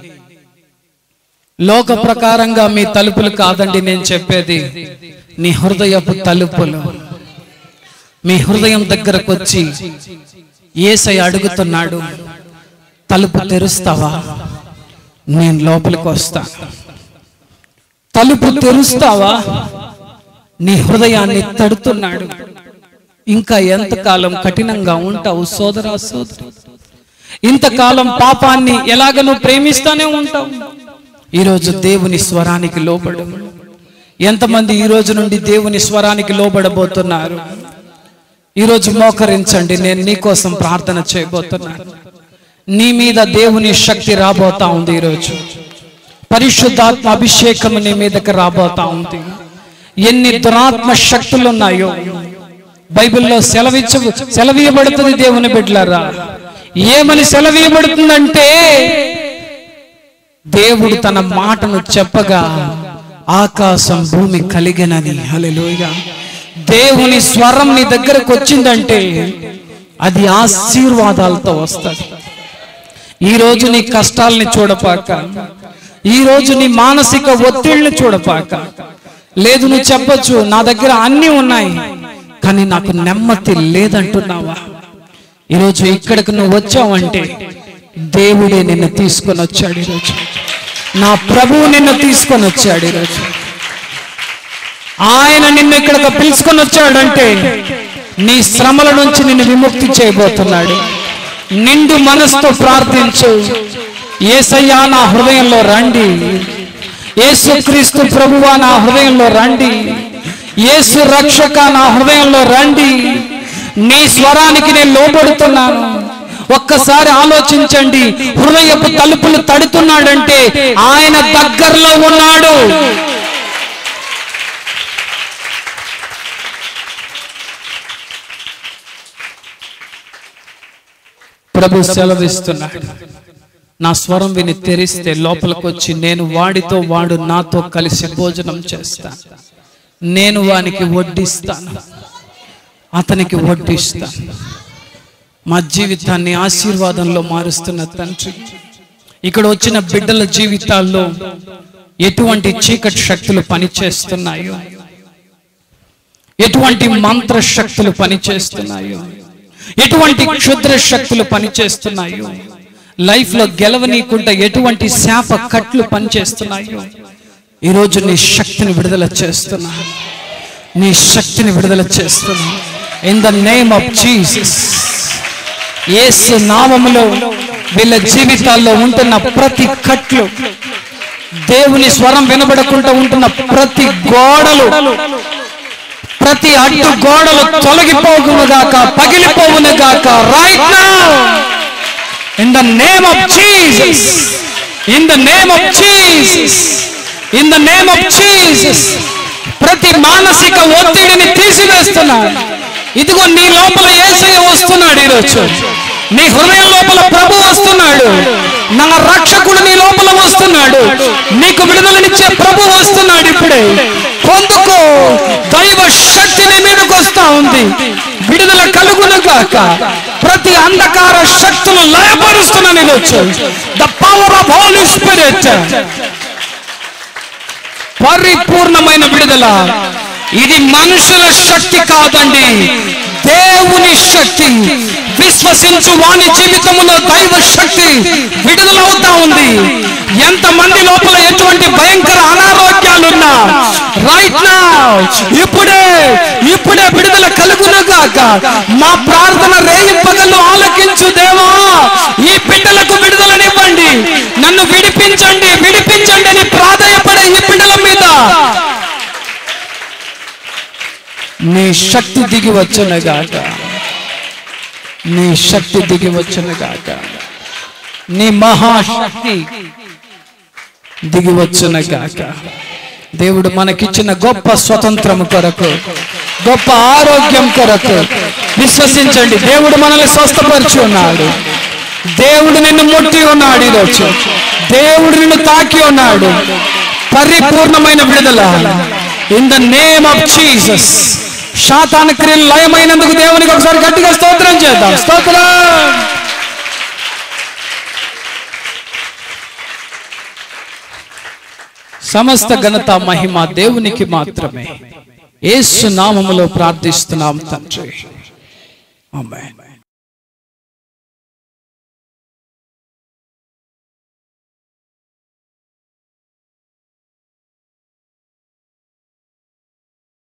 లోక ప్రకారంగా మీ తలుపులు కాదండి నేను చెప్పేది నీ హృదయపు తలుపులు మీ హృదయం దగ్గరకు వచ్చి ఏసై అడుగుతున్నాడు తలుపు తెరుస్తావా నేను లోపలికి వస్తా తలుపు తెరుస్తావా నీ హృదయాన్ని తడుతున్నాడు ఇంకా ఎంతకాలం కఠినంగా ఉంటావు సోదరా సోదరి ఇంతకాలం పాపాన్ని ఎలాగ నువ్వు ప్రేమిస్తానే ఉంటావు ఈరోజు దేవుని స్వరానికి లోబడు ఎంతమంది ఈ రోజు నుండి దేవుని స్వరానికి లోబడబోతున్నారు ఈరోజు మోకరించండి నేను నీకోసం ప్రార్థన చేయబోతున్నాను నీ మీద దేవుని శక్తి రాబోతా ఉంది ఈరోజు పరిశుద్ధాత్మ అభిషేకం నీ మీదకి రాబోతా ఉంది ఎన్ని దురాత్మ శక్తులు ఉన్నాయో బైబిల్లో సెలవిచ్చ సెలవీయబడుతుంది దేవుని బిడ్డలారా ఏమని సెలవీయబడుతుందంటే దేవుడు తన మాటను చెప్పగా ఆకాశం భూమి కలిగినని హల్లెలూయా దేవుని స్వరం నీ దగ్గరకు వచ్చిందంటే అది ఆశీర్వాదాలతో వస్తుంది ఈ రోజు నీ కష్టాలని చూడపాక ఈ రోజు నీ మానసిక ఒత్తిళ్ళని చూడపాక లేదు నువ్వు చెప్పొచ్చు నా దగ్గర అన్నీ ఉన్నాయి కానీ నాకు నెమ్మది లేదంటున్నావా ఈరోజు ఇక్కడికి నువ్వు వచ్చావంటే దేవుడే నిన్ను తీసుకొని వచ్చాడు ఈరోజు నా ప్రభువు నిన్ను తీసుకొని వచ్చాడు ఈరోజు ఆయన నిన్ను ఇక్కడికి పిలుచుకొని వచ్చాడంటే నీ శ్రమల నుంచి నిన్ను విముక్తి చేయబోతున్నాడు నిండు మనసుతో ప్రార్థించు ఏసయ్యా నా హృదయంలో రండి యేసుక్రీస్తు ప్రభువా నా హృదయంలో రండి యేసు రక్షక నా హృదయంలో రండి నీ స్వరానికి నేను లోబడుతున్నాను ఒక్కసారి ఆలోచించండి హృదయపు తలుపులు తడుతున్నాడంటే ఆయన దగ్గరలో ఉన్నాడు ప్రభు సెలవిస్తున్నాడు నా స్వరం విని తెరిస్తే లోపలికి వచ్చి నేను వాడితో వాడు నాతో కలిసి భోజనం చేస్తాను నేను వానికి వడ్డిస్తాను అతనికి వడ్డిస్తాను మా జీవితాన్ని ఆశీర్వాదంలో మారుస్తున్న తండ్రి ఇక్కడ వచ్చిన బిడ్డల జీవితాల్లో ఎటువంటి చీకటి శక్తులు పనిచేస్తున్నాయో ఎటువంటి మంత్ర శక్తులు పనిచేస్తున్నాయో ఎటువంటి క్షుద్ర శక్తులు పనిచేస్తున్నాయో లైఫ్ లో గెలవనీయకుండా ఎటువంటి శాప కట్లు పనిచేస్తున్నాయో ఈరోజు నీ శక్తిని విడుదల చేస్తున్నా నీ శక్తిని విడుదల చేస్తున్నా in the name of Jesus యేసు నామములో వీళ్ళ జీవితాల్లో ఉంటున్న ప్రతి కట్లు దేవుని స్వరం వినబడకుండా ఉంటున్న ప్రతి గోడలు ప్రతి అడ్డు గోడలు తొలగిపోగును గాక పగిలిపోవును గాక right now in the name of Jesus in the name of Jesus in the name of Jesus ప్రతి మానసిక ఒత్తిడిని తీసివేస్తున్నాడు ఇదిగో నీ లోపల ఏసయ్య వస్తున్నాడు ఈరోజు నీ హృదయం లోపల ప్రభు వస్తున్నాడు నా రక్షకుడు నీ లోపల వస్తున్నాడు నీకు విడుదలనిచ్చే ప్రభు వస్తున్నాడు ఇప్పుడే పొందుకో దైవ శక్తి నీ మీదకి వస్తా ఉంది విడుదల కలుగును గాక ప్రతి అంధకార శక్తులు లయపరుస్తున్నా నేను వచ్చు the power of Holy Spirit పరిపూర్ణమైన విడుదల ఇది మనుషుల శక్తి కాదండి దేవుని శక్తి విశ్వసించు వాని జీవితంలో దైవ శక్తి విడుదలవుతా ఉంది ఎంతమంది లోపల ఎటువంటి భయంకర అనారోగ్యాలున్నా రైట్ నా ఇప్పుడే ఇప్పుడే విడుదల కలుగునుగాక మా ప్రార్థన రేయి పగలు ఆలకించు దేవా ఈ బిడ్డలకు విడుదలనివ్వండి నన్ను విడిపించండి విడిపించండి అని ప్రాధాయపడే ఈ బిడ్డల మీద నీ శక్తి దిగి వచ్చునగాక నీ శక్తి దిగి వచ్చునగాక నీ మహాశక్తి దిగి వచ్చునగాక దేవుడు మనకిచ్చిన గొప్ప స్వతంత్రము కొరకు గొప్ప ఆరోగ్యం కొరకు విశ్వసించండి దేవుడు మనల్ని స్వస్థపరిచి ఉన్నాడు దేవుడు నిన్ను ముట్టి ఉన్నాడు ఈరోజు దేవుడు నిన్ను తాకి ఉన్నాడు పరిపూర్ణమైన విడుదల in the name of Jesus శాతాన క్రియలు లయమైనందుకు దేవునికి ఒకసారి గట్టిగా స్తోత్రం చేద్దాం స్తోత్రం సమస్త ఘనత మహిమ దేవునికి మాత్రమే యేసు నామములో ప్రార్థిస్తున్నాం తండ్రి ఆమేన్